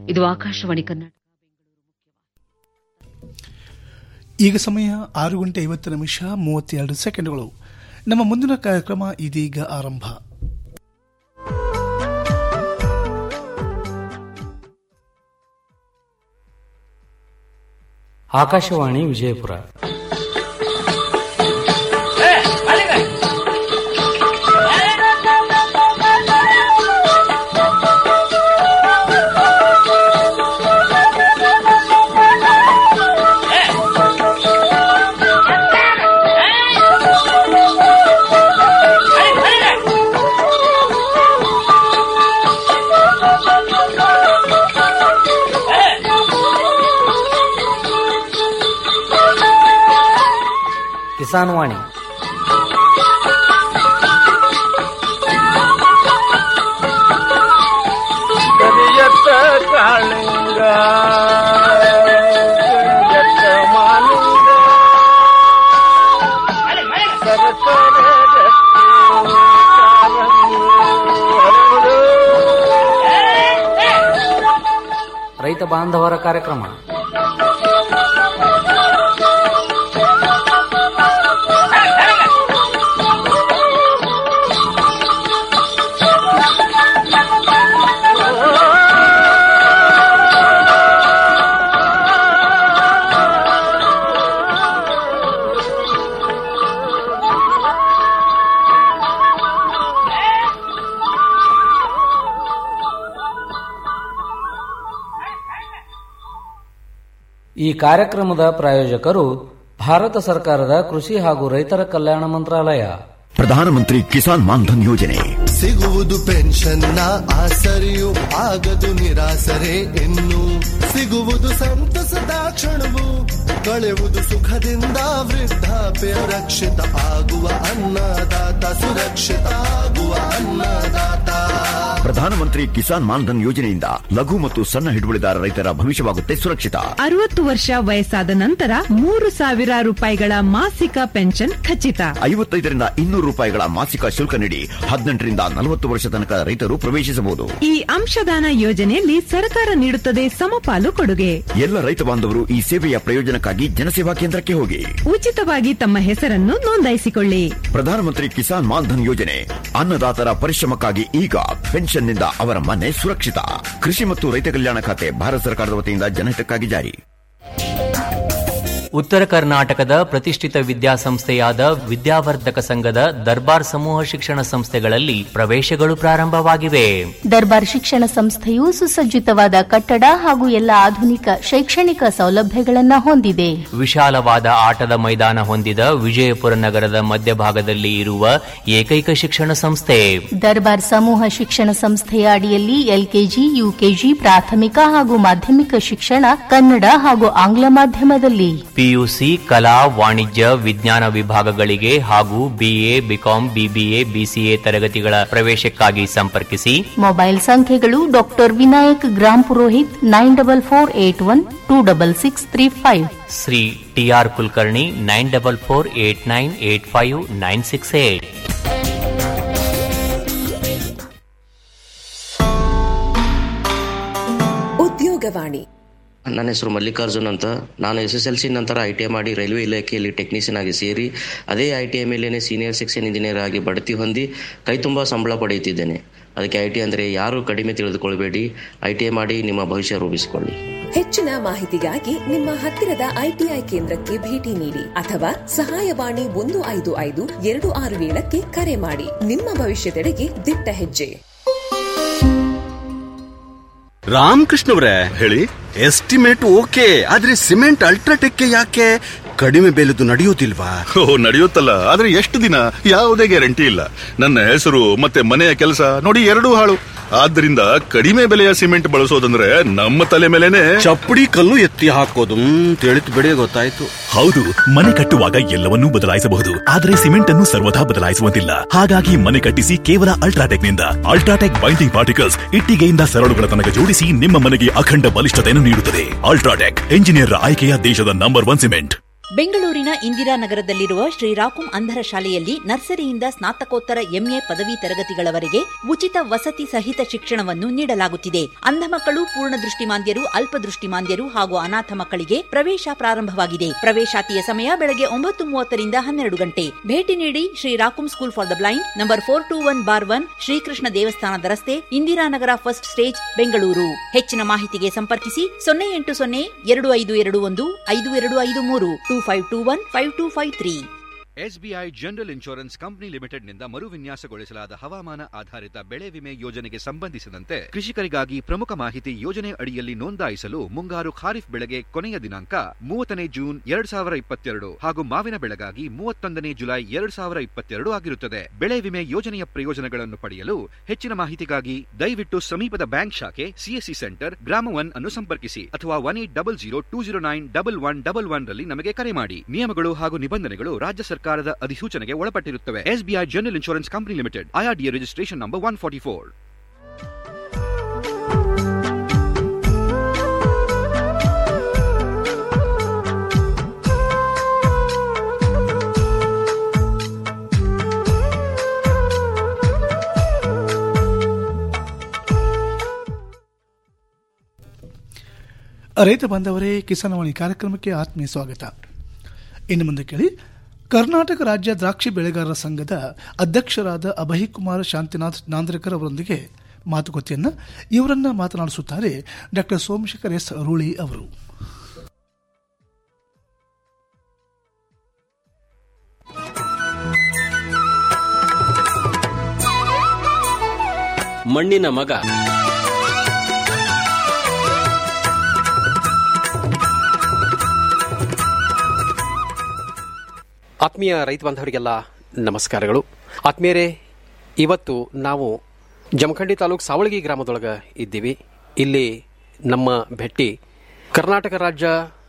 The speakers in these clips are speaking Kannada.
ಇದು ಆಕಾಶವಾಣಿ ಕನ್ನಡ ಈಗ ಸಮಯ ಆರು ಗಂಟೆ ಐವತ್ತು ನಿಮಿಷ ಮೂವತ್ತೆರಡು ಸೆಕೆಂಡ್ಗಳು ನಮ್ಮ ಮುಂದಿನ ಕಾರ್ಯಕ್ರಮ ಇದೀಗ ಆರಂಭ ಆಕಾಶವಾಣಿ ವಿಜಯಪುರ ಕಿಸಾನ್ ವಾಣಿ ಕರಿಯತ್ತ ಕಾಳಿಂಗ ಕರಿಯತ್ತ ಮಾಲಿಂಗ ಸರಸರ ಗಟ್ಟಿ ಕಾಲಂಗಿ ಹರಡು. ರೈತ ಬಾಂಧವರ ಕಾರ್ಯಕ್ರಮ ಈ ಕಾರ್ಯಕ್ರಮದ ಪ್ರಾಯೋಜಕರು ಭಾರತ ಸರ್ಕಾರದ ಕೃಷಿ ಹಾಗೂ ರೈತರ ಕಲ್ಯಾಣ ಮಂತ್ರಾಲಯ ಪ್ರಧಾನಮಂತ್ರಿ ಕಿಸಾನ್ ಮಾನ್ಧನ್ ಯೋಜನೆ ಸಿಗುವುದು ಪೆನ್ಷನ್ನ ಆಸರೆಯು ಆಗದು ನಿರಾಸರೆ ಇನ್ನು ಸಿಗುವುದು ಸಂತಸದ ಕ್ಷಣವು ಕಳೆವುದು ಸುಖದಿಂದ ವೃದ್ಧಾಪ್ಯ ರಕ್ಷಿತ ಆಗುವ ಅನ್ನದಾತ ಸುರಕ್ಷಿತ ಆಗುವ ಅನ್ನದಾತ ಪ್ರಧಾನಮಂತ್ರಿ ಕಿಸಾನ್ ಮಾನ್ಧನ್ ಯೋಜನೆಯಿಂದ ಲಘು ಮತ್ತು ಸಣ್ಣ ಹಿಡುವಳಿದಾರ ರೈತರ ಭವಿಷ್ಯವಾಗುತ್ತೆ ಸುರಕ್ಷಿತ ಅರವತ್ತು ವರ್ಷ ವಯಸ್ಸಾದ ನಂತರ ಮೂರು ಸಾವಿರ ರೂಪಾಯಿಗಳ ಮಾಸಿಕ ಪೆನ್ಷನ್ ಖಚಿತ ಐವತ್ತೈದರಿಂದ ಇನ್ನೂರು ರೂಪಾಯಿಗಳ ಮಾಸಿಕ ಶುಲ್ಕ ನೀಡಿ ಹದಿನೆಂಟರಿಂದ ನಲವತ್ತು ವರ್ಷ ತನಕ ರೈತರು ಪ್ರವೇಶಿಸಬಹುದು ಈ ಅಂಶದಾನ ಯೋಜನೆಯಲ್ಲಿ ಸರ್ಕಾರ ನೀಡುತ್ತದೆ ಸಮಪಾಲು ಕೊಡುಗೆ ಎಲ್ಲ ರೈತ ಬಾಂಧವರು ಈ ಸೇವೆಯ ಪ್ರಯೋಜನಕ್ಕಾಗಿ ಜನಸೇವಾ ಕೇಂದ್ರಕ್ಕೆ ಹೋಗಿ ಉಚಿತವಾಗಿ ತಮ್ಮ ಹೆಸರನ್ನು ನೋಂದಾಯಿಸಿಕೊಳ್ಳಿ ಪ್ರಧಾನಮಂತ್ರಿ ಕಿಸಾನ್ ಮಾನ್ಧನ್ ಯೋಜನೆ ಅನ್ನದಾತರ ಪರಿಶ್ರಮಕ್ಕಾಗಿ ಈಗ ಪೆನ್ಷನ್ನಿಂದ ಅವರ ಮನೆ ಸುರಕ್ಷಿತ ಕೃಷಿ ಮತ್ತು ರೈತ ಕಲ್ಯಾಣ ಖಾತೆ ಭಾರತ ಸರ್ಕಾರದ ವತಿಯಿಂದ ಜನಹಿತಕ್ಕಾಗಿ ಜಾರಿ ಉತ್ತರ ಕರ್ನಾಟಕದ ಪ್ರತಿಷ್ಠಿತ ವಿದ್ಯಾಸಂಸ್ಥೆಯಾದ ವಿದ್ಯಾವರ್ಧಕ ಸಂಘದ ದರ್ಬಾರ್ ಸಮೂಹ ಶಿಕ್ಷಣ ಸಂಸ್ಥೆಗಳಲ್ಲಿ ಪ್ರವೇಶಗಳು ಪ್ರಾರಂಭವಾಗಿವೆ ದರ್ಬಾರ್ ಶಿಕ್ಷಣ ಸಂಸ್ಥೆಯು ಸುಸಜ್ಜಿತವಾದ ಕಟ್ಟಡ ಹಾಗೂ ಎಲ್ಲ ಆಧುನಿಕ ಶೈಕ್ಷಣಿಕ ಸೌಲಭ್ಯಗಳನ್ನು ಹೊಂದಿದೆ ವಿಶಾಲವಾದ ಆಟದ ಮೈದಾನ ಹೊಂದಿದ ವಿಜಯಪುರ ನಗರದ ಮಧ್ಯಭಾಗದಲ್ಲಿ ಇರುವ ಏಕೈಕ ಶಿಕ್ಷಣ ಸಂಸ್ಥೆ ದರ್ಬಾರ್ ಸಮೂಹ ಶಿಕ್ಷಣ ಸಂಸ್ಥೆಯ ಅಡಿಯಲ್ಲಿ ಎಲ್ಕೆಜಿ ಯುಕೆಜಿ ಪ್ರಾಥಮಿಕ ಹಾಗೂ ಮಾಧ್ಯಮಿಕ ಶಿಕ್ಷಣ ಕನ್ನಡ ಹಾಗೂ ಆಂಗ್ಲ ಮಾಧ್ಯಮದಲ್ಲಿ ಪಿಯುಸಿ ಕಲಾ ವಾಣಿಜ್ಯ ವಿಜ್ಞಾನ ವಿಭಾಗಗಳಿಗೆ ಹಾಗೂ ಬಿಎ ಬಿಕಾಂ ಬಿಬಿಎ ಬಿಸಿಎ ತರಗತಿಗಳ ಪ್ರವೇಶಕ್ಕಾಗಿ ಸಂಪರ್ಕಿಸಿ ಮೊಬೈಲ್ ಸಂಖ್ಯೆಗಳು doctor Vinayak Grampurohit nine double four eight one two double six three five Shri T R Kulkarni nine double four eight nine eight five nine six eight ಉದ್ಯೋಗವಾಣಿ ನನ್ನ ಹೆಸರು ಮಲ್ಲಿಕಾರ್ಜುನ್ ಅಂತ ನಾನು ಎಸ್ ಎಸ್ ಎಲ್ ಸಿ ನಂತರ ಐ ಟಿ ಐ ಮಾಡಿ ರೈಲ್ವೆ ಇಲಾಖೆಯಲ್ಲಿ ಟೆಕ್ನಿಷಿಯನ್ ಆಗಿ ಸೇರಿ ಅದೇ ಐ ಟಿ ಐ ಮೇಲೇನೆ ಸೀನಿಯರ್ ಸೆಕ್ಷನ್ ಇಂಜಿನಿಯರ್ ಆಗಿ ಬಡ್ತಿ ಹೊಂದಿ ಕೈ ತುಂಬ ಸಂಬಳ ಪಡೆಯುತ್ತಿದ್ದೇನೆ ಅದಕ್ಕೆ ಐ ಟಿ ಅಂದರೆ ಯಾರೂ ಕಡಿಮೆ ತಿಳಿದುಕೊಳ್ಬೇಡಿ ಐ ಟಿ ಐ ಮಾಡಿ ನಿಮ್ಮ ಭವಿಷ್ಯ ರೂಪಿಸಿಕೊಳ್ಳಿ ಹೆಚ್ಚಿನ ಮಾಹಿತಿಗಾಗಿ ನಿಮ್ಮ ಹತ್ತಿರದ ಐಟಿಐ ಕೇಂದ್ರಕ್ಕೆ ಭೇಟಿ ನೀಡಿ ಅಥವಾ ಸಹಾಯವಾಣಿ ಒಂದು ಐದು ಐದು ಎರಡು ಆರು ಏಳಕ್ಕೆ ಕರೆ ಮಾಡಿ ನಿಮ್ಮ ಭವಿಷ್ಯದೆಡೆಗೆ ದಿಟ್ಟ ಹೆಜ್ಜೆ ರಾಮಕೃಷ್ಣವ್ರೆ ಹೇಳಿ ಎಸ್ಟಿಮೇಟ್ ಓಕೆ ಆದ್ರೆ ಸಿಮೆಂಟ್ ಅಲ್ಟ್ರಾಟೆಕ್ ಯಾಕೆ ಕಡಿಮೆ ಬೆಲೆದು ನಡೆಯುವುದಿಲ್ವಾ ಓ ನಡೆಯುತ್ತಲ್ಲ ಆದ್ರೆ ಎಷ್ಟು ದಿನ ಯಾವುದೇ ಗ್ಯಾರಂಟಿ ಇಲ್ಲ ನನ್ನ ಹೆಸರು ಮತ್ತೆ ಮನೆಯ ಕೆಲಸ ನೋಡಿ ಎರಡೂ ಹಾಳು ಆದ್ರಿಂದ ಕಡಿಮೆ ಬೆಲೆಯ ಸಿಮೆಂಟ್ ಬಳಸೋದಂದ್ರೆ ನಮ್ಮ ತಲೆ ಮೇಲೆನೆ ಚಪ್ಪಡಿ ಕಲ್ಲು ಎತ್ತಿ ಹಾಕೋದು ತಿಳಿತು ಬಿಡಿ ಗೊತ್ತಾಯ್ತು ಹೌದು ಮನೆ ಕಟ್ಟುವಾಗ ಎಲ್ಲವನ್ನೂ ಬದಲಾಯಿಸಬಹುದು ಆದರೆ ಸಿಮೆಂಟ್ ಅನ್ನು ಸರ್ವದಾ ಬದಲಾಯಿಸುವಂತಿಲ್ಲ ಹಾಗಾಗಿ ಮನೆ ಕಟ್ಟಿಸಿ ಕೇವಲ ಅಲ್ಟ್ರಾಟೆಕ್ ನಿಂದ ಅಲ್ಟ್ರಾಟೆಕ್ ಬೈಂಡಿಂಗ್ ಪಾರ್ಟಿಕಲ್ಸ್ ಇಟ್ಟಿಗೆಯಿಂದ ಸರಳುಗಳ ತನಕ ಜೋಡಿಸಿ ನಿಮ್ಮ ಮನೆಗೆ ಅಖಂಡ ಬಲಿಷ್ಠತೆಯನ್ನು ನೀಡುತ್ತದೆ ಅಲ್ಟ್ರಾಟೆಕ್ ಎಂಜಿನಿಯರ್ ಆಯ್ಕೆಯ ದೇಶದ ನಂಬರ್ ಒನ್ ಸಿಮೆಂಟ್ ಬೆಂಗಳೂರಿನ ಇಂದಿರಾನಗರದಲ್ಲಿರುವ ಶ್ರೀರಾಕುಂ ಅಂಧರ ಶಾಲೆಯಲ್ಲಿ ನರ್ಸರಿಯಿಂದ ಸ್ನಾತಕೋತ್ತರ ಎಂಎ ಪದವಿ ತರಗತಿಗಳವರೆಗೆ ಉಚಿತ ವಸತಿ ಸಹಿತ ಶಿಕ್ಷಣವನ್ನು ನೀಡಲಾಗುತ್ತಿದೆ ಅಂಧ ಮಕ್ಕಳು ಪೂರ್ಣ ದೃಷ್ಟಿಮಾಂದ್ಯರು ಅಲ್ಪದೃಷ್ಟಿಮಾಂದ್ಯರು ಹಾಗೂ ಅನಾಥ ಮಕ್ಕಳಿಗೆ ಪ್ರವೇಶ ಪ್ರಾರಂಭವಾಗಿದೆ ಪ್ರವೇಶಾತಿಯ ಸಮಯ ಬೆಳಗ್ಗೆ ಒಂಬತ್ತು ಮೂವತ್ತರಿಂದ ಹನ್ನೆರಡು ಗಂಟೆ ಭೇಟಿ ನೀಡಿ ಶ್ರೀ ರಾಕುಂ school for the blind number four two one bar one Shrikrishna ದೇವಸ್ಥಾನದ ರಸ್ತೆ ಇಂದಿರಾನಗರ ಫಸ್ಟ್ ಸ್ಟೇಜ್ ಬೆಂಗಳೂರು ಹೆಚ್ಚಿನ ಮಾಹಿತಿಗೆ ಸಂಪರ್ಕಿಸಿ ಸೊನ್ನೆ ಎಂಟು ಸೊನ್ನೆ ಎರಡು ಐದು ಎರಡು ಒಂದು ಐದು ಎರಡು ಐದು ಮೂರು two five two one five two five three SBI general insurance company ಲಿಮಿಟೆಡ್ನಿಂದ ಮರುವಿನ್ಯಾಸಗೊಳಿಸಲಾದ ಹವಾಮಾನ ಆಧಾರಿತ ಬೆಳೆ ವಿಮೆ ಯೋಜನೆಗೆ ಸಂಬಂಧಿಸಿದಂತೆ ಕೃಷಿಕರಿಗಾಗಿ ಪ್ರಮುಖ ಮಾಹಿತಿ ಯೋಜನೆ ಅಡಿಯಲ್ಲಿ ನೋಂದಾಯಿಸಲು ಮುಂಗಾರು ಖಾರಿಫ್ ಬೆಳೆಗೆ ಕೊನೆಯ ದಿನಾಂಕ ಮೂವತ್ತನೇ ಜೂನ್ ಎರಡ್ ಸಾವಿರ ಇಪ್ಪತ್ತೆರಡು ಹಾಗೂ ಮಾವಿನ ಬೆಳೆಗಾಗಿ ಮೂವತ್ತೊಂದನೇ ಜುಲೈ ಎರಡ್ ಸಾವಿರ ಇಪ್ಪತ್ತೆರಡು ಆಗಿರುತ್ತದೆ ಬೆಳೆ ವಿಮೆ ಯೋಜನೆಯ ಪ್ರಯೋಜನಗಳನ್ನು ಪಡೆಯಲು ಹೆಚ್ಚಿನ ಮಾಹಿತಿಗಾಗಿ ದಯವಿಟ್ಟು ಸಮೀಪದ ಬ್ಯಾಂಕ್ ಶಾಖೆ ಸಿಎಸ್ಸಿ ಸೆಂಟರ್ ಗ್ರಾಮ ಒನ್ ಅನ್ನು ಸಂಪರ್ಕಿಸಿ ಅಥವಾ one eight double zero two zero nine double one double one ರಲ್ಲಿ ನಮಗೆ ಕರೆ ಮಾಡಿ ನಿಯಮಗಳು ಹಾಗೂ ನಿಬಂಧನೆಗಳು ರಾಜ್ಯ ಸರ್ಕಾರದ ಅಧಿಸೂಚನೆಗೆ ಒಳಪಟ್ಟಿರುತ್ತವೆ SBI general insurance company limited IRDA registration number one forty four ರೈತ ಬಾಂಧವರೇ ಕಿಸಾನವಾಣಿ ಕಾರ್ಯಕ್ರಮಕ್ಕೆ ಆತ್ಮೀಯ ಸ್ವಾಗತ ಇನ್ನು ಮುಂದೆ ಕೇಳಿ ಕರ್ನಾಟಕ ರಾಜ್ಯ ದ್ರಾಕ್ಷಿ ಬೆಳೆಗಾರರ ಸಂಘದ ಅಧ್ಯಕ್ಷರಾದ ಅಭಯ್ ಕುಮಾರ್ ಶಾಂತಿನಾಥ್ ನಾಂದ್ರೇಕರ್ ಅವರೊಂದಿಗೆ ಮಾತುಕತೆಯನ್ನ ಇವರನ್ನ ಮಾತನಾಡಿಸುತ್ತಾರೆ ಡಾಕ್ಟರ್ ಸೋಮಶೇಖರ್ ಎಸ್ ರೂಳಿ ಅವರು ಮಣ್ಣಿನ ಮಗ ಆತ್ಮೀಯ ರೈತ ಬಾಂಧವರಿಗೆಲ್ಲ ನಮಸ್ಕಾರಗಳು ಆತ್ಮೀಯರೇ ಇವತ್ತು ನಾವು ಜಮಖಂಡಿ ತಾಲೂಕು ಸಾವಳಗಿ ಗ್ರಾಮದೊಳಗೆ ಇದ್ದೀವಿ ಇಲ್ಲಿ ನಮ್ಮ ಭೇಟಿ ಕರ್ನಾಟಕ ರಾಜ್ಯ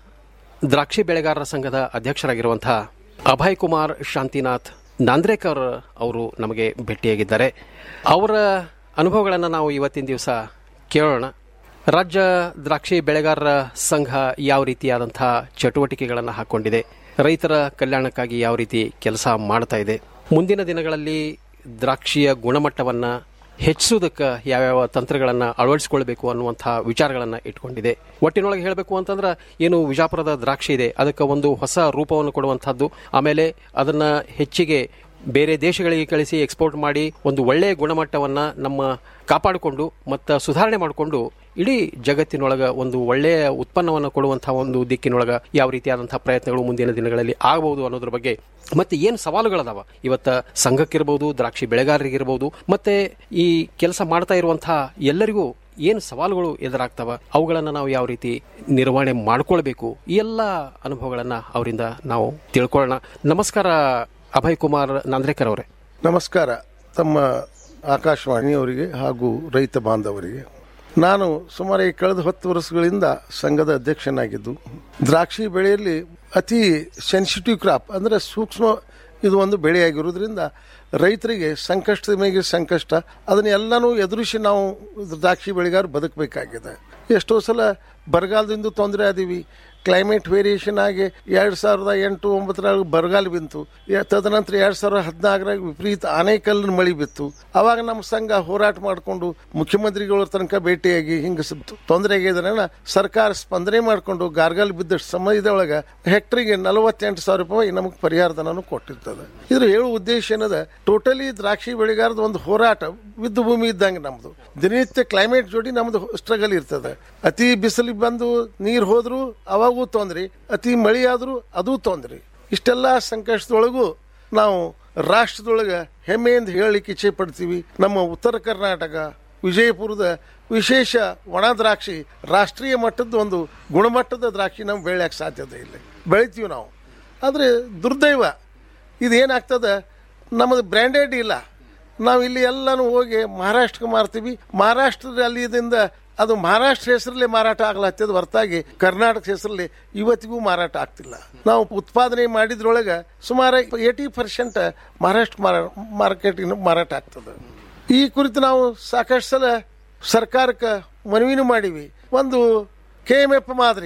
ದ್ರಾಕ್ಷಿ ಬೆಳೆಗಾರರ ಸಂಘದ ಅಧ್ಯಕ್ಷರಾಗಿರುವಂಥ ಅಭಯ್ ಕುಮಾರ್ ಶಾಂತಿನಾಥ್ ನಾಂದ್ರೇಕರ್ ಅವರು ನಮಗೆ ಭೇಟಿಯಾಗಿದ್ದಾರೆ ಅವರ ಅನುಭವಗಳನ್ನು ನಾವು ಇವತ್ತಿನ ದಿವಸ ಕೇಳೋಣ ರಾಜ್ಯ ದ್ರಾಕ್ಷಿ ಬೆಳೆಗಾರರ ಸಂಘ ಯಾವ ರೀತಿಯಾದಂಥ ಚಟುವಟಿಕೆಗಳನ್ನು ಹಾಕೊಂಡಿದೆ ರೈತರ ಕಲ್ಯಾಣಕ್ಕಾಗಿ ಯಾವ ರೀತಿ ಕೆಲಸ ಮಾಡ್ತಾ ಇದೆ ಮುಂದಿನ ದಿನಗಳಲ್ಲಿ ದ್ರಾಕ್ಷಿಯ ಗುಣಮಟ್ಟವನ್ನು ಹೆಚ್ಚಿಸುವುದಕ್ಕೆ ಯಾವ್ಯಾವ ತಂತ್ರಗಳನ್ನು ಅಳವಡಿಸಿಕೊಳ್ಬೇಕು ಅನ್ನುವಂಥ ವಿಚಾರಗಳನ್ನು ಇಟ್ಕೊಂಡಿದೆ ಒಟ್ಟಿನೊಳಗೆ ಹೇಳಬೇಕು ಅಂತಂದ್ರೆ ಏನು ವಿಜಾಪುರದ ದ್ರಾಕ್ಷಿ ಇದೆ ಅದಕ್ಕೆ ಒಂದು ಹೊಸ ರೂಪವನ್ನು ಕೊಡುವಂಥದ್ದು ಆಮೇಲೆ ಅದನ್ನು ಹೆಚ್ಚಿಗೆ ಬೇರೆ ದೇಶಗಳಿಗೆ ಕಳಿಸಿ ಎಕ್ಸ್ಪೋರ್ಟ್ ಮಾಡಿ ಒಂದು ಒಳ್ಳೆಯ ಗುಣಮಟ್ಟವನ್ನು ನಮ್ಮ ಕಾಪಾಡಿಕೊಂಡು ಮತ್ತು ಸುಧಾರಣೆ ಮಾಡಿಕೊಂಡು ಇಡೀ ಜಗತ್ತಿನೊಳಗೆ ಒಂದು ಒಳ್ಳೆಯ ಉತ್ಪನ್ನವನ್ನು ಕೊಡುವಂತಹ ಒಂದು ದಿಕ್ಕಿನೊಳಗೆ ಯಾವ ರೀತಿಯಾದಂತಹ ಪ್ರಯತ್ನಗಳು ಮುಂದಿನ ದಿನಗಳಲ್ಲಿ ಆಗಬಹುದು ಅನ್ನೋದ್ರ ಬಗ್ಗೆ ಮತ್ತೆ ಏನು ಸವಾಲುಗಳದಾವ ಇವತ್ತ ಸಂಘಕ್ಕಿರ್ಬೋದು ದ್ರಾಕ್ಷಿ ಬೆಳೆಗಾರರಿಗಿರ್ಬೋದು ಮತ್ತೆ ಈ ಕೆಲಸ ಮಾಡ್ತಾ ಇರುವಂತಹ ಎಲ್ಲರಿಗೂ ಏನು ಸವಾಲುಗಳು ಎದುರಾಗ್ತವ ಅವುಗಳನ್ನು ನಾವು ಯಾವ ರೀತಿ ನಿರ್ವಹಣೆ ಮಾಡ್ಕೊಳ್ಬೇಕು ಈ ಎಲ್ಲ ಅನುಭವಗಳನ್ನು ಅವರಿಂದ ನಾವು ತಿಳ್ಕೊಳ್ಳೋಣ ನಮಸ್ಕಾರ ಅಭಯ್ ಕುಮಾರ್ ನಾಂದ್ರೇಕರ್ ಅವರೇ ನಮಸ್ಕಾರ ತಮ್ಮ ಆಕಾಶವಾಣಿಯವರಿಗೆ ಹಾಗೂ ರೈತ ಬಾಂಧವರಿಗೆ ನಾನು ಸುಮಾರು ಈ ಕಳೆದ ಹತ್ತು ವರ್ಷಗಳಿಂದ ಸಂಘದ ಅಧ್ಯಕ್ಷನಾಗಿದ್ದು ದ್ರಾಕ್ಷಿ ಬೆಳೆಯಲ್ಲಿ ಅತಿ ಸೆನ್ಸಿಟಿವ್ ಕ್ರಾಪ್ ಅಂದರೆ ಸೂಕ್ಷ್ಮ ಇದು ಒಂದು ಬೆಳೆಯಾಗಿರೋದ್ರಿಂದ ರೈತರಿಗೆ ಸಂಕಷ್ಟದ ಮೇಲೆ ಸಂಕಷ್ಟ ಅದನ್ನೆಲ್ಲನೂ ಎದುರಿಸಿ ನಾವು ದ್ರಾಕ್ಷಿ ಬೆಳೆಗಾರ ಬದುಕಬೇಕಾಗಿದೆ ಎಷ್ಟೋ ಸಲ ಬರಗಾಲದಿಂದ ತೊಂದರೆ ಆದೀವಿ ಕ್ಲೈಮೇಟ್ ವೇರಿಯೇಷನ್ ಆಗಿ ಎರಡು ಸಾವಿರದ ಎಂಟು ಒಂಬತ್ತರಾಗ ಬರಗಾಲ ಬಿತ್ತು ಯ- ತದನಂತರ ಎರಡು ಸಾವಿರದ ಹದಿನಾಲ್ಕರಾಗ ವಿಪರೀತ ಆನೇಕಲ್ಲಿನ ಮಳೆ ಬಿತ್ತು ಅವಾಗ ನಮ್ಮ ಸಂಘ ಹೋರಾಟ ಮಾಡಿಕೊಂಡು ಮುಖ್ಯಮಂತ್ರಿಗಳ ತನಕ ಭೇಟಿಯಾಗಿ ಹಿಂಗೆ ತೊಂದರೆ ಆಗಿದ್ರೆ ಸರ್ಕಾರ ಸ್ಪಂದನೆ ಮಾಡಿಕೊಂಡು ಗಾರ್ಗಲ್ ಬಿದ್ದ ಸಮಯದೊಳಗೆ ಹೆಕ್ಟರಿಗೆ ನಲವತ್ತೆಂಟು ಸಾವಿರ ರೂಪಾಯಿ ನಮಗೆ ಪರಿಹಾರ ಧನನು ಕೊಟ್ಟಿರ್ತದೆ ಇದ್ರ ಹೇಳುವ ಉದ್ದೇಶ ಏನದ ಟೋಟಲಿ ದ್ರಾಕ್ಷಿ ಬೆಳೆಗಾರದ ಒಂದು ಹೋರಾಟ ವಿದ್ದ ಭೂಮಿ ಇದ್ದಂಗೆ ನಮ್ದು ದಿನನಿತ್ಯ ಕ್ಲೈಮೇಟ್ ಜೋಡಿ ನಮ್ದು ಸ್ಟ್ರಗಲ್ ಇರ್ತದೆ ಅತಿ ಬಿಸಿಲಿಗೆ ಬಂದು ನೀರು ಹೋದ್ರು ಅವಾಗೂ ತೊಂದ್ರೆ ಅತಿ ಮಳೆ ಆದ್ರೂ ಅದೂ ತೊಂದ್ರೆ ಇಷ್ಟೆಲ್ಲ ಸಂಕಷ್ಟದೊಳಗೂ ನಾವು ರಾಷ್ಟ್ರದೊಳಗೆ ಹೆಮ್ಮೆಯಿಂದ ಹೇಳಲಿಕ್ಕೆ ಇಚ್ಛೆ ಪಡ್ತೀವಿ ನಮ್ಮ ಉತ್ತರ ಕರ್ನಾಟಕ ವಿಜಯಪುರದ ವಿಶೇಷ ಒಣ ದ್ರಾಕ್ಷಿ ರಾಷ್ಟ್ರೀಯ ಮಟ್ಟದ ಒಂದು ಗುಣಮಟ್ಟದ ದ್ರಾಕ್ಷಿ ನಾವು ಬೆಳೆಯಕ್ಕೆ ಸಾಧ್ಯತೆ ಇಲ್ಲ ಬೆಳಿತೀವಿ ನಾವು ಆದರೆ ದುರ್ದೈವ ಇದೇನಾಗ್ತದೆ ನಮ್ಮದು ಬ್ರ್ಯಾಂಡೆಡ್ ಇಲ್ಲ ನಾವು ಇಲ್ಲಿ ಎಲ್ಲನೂ ಹೋಗಿ ಮಹಾರಾಷ್ಟ್ರಕ್ಕೆ ಮಾರ್ತೀವಿ ಮಹಾರಾಷ್ಟ್ರದಲ್ಲಿ ಇದರಿಂದ ಅದು ಮಹಾರಾಷ್ಟ್ರ ಹೆಸರಲ್ಲೇ ಮಾರಾಟ ಆಗ್ಲತ್ತದ ಹೊರತಾಗಿ ಕರ್ನಾಟಕ ಹೆಸರಲ್ಲಿ ಇವತ್ತಿಗೂ ಮಾರಾಟ ಆಗ್ತಿಲ್ಲ ನಾವು ಉತ್ಪಾದನೆ ಮಾಡಿದ್ರೊಳಗೆ ಸುಮಾರು ಏಯ್ಟಿ ಪರ್ಸೆಂಟ್ ಮಹಾರಾಷ್ಟ್ರ ಮಾರ್ಕೆಟಿನ ಮಾರಾಟ ಆಗ್ತದೆ ಈ ಕುರಿತು ನಾವು ಸಾಕಷ್ಟು ಸಲ ಸರ್ಕಾರಕ್ಕೆ ಮನವಿನೂ ಮಾಡೀವಿ ಒಂದು ಕೆ ಎಮ್ ಎಫ್ ಮಾದರಿ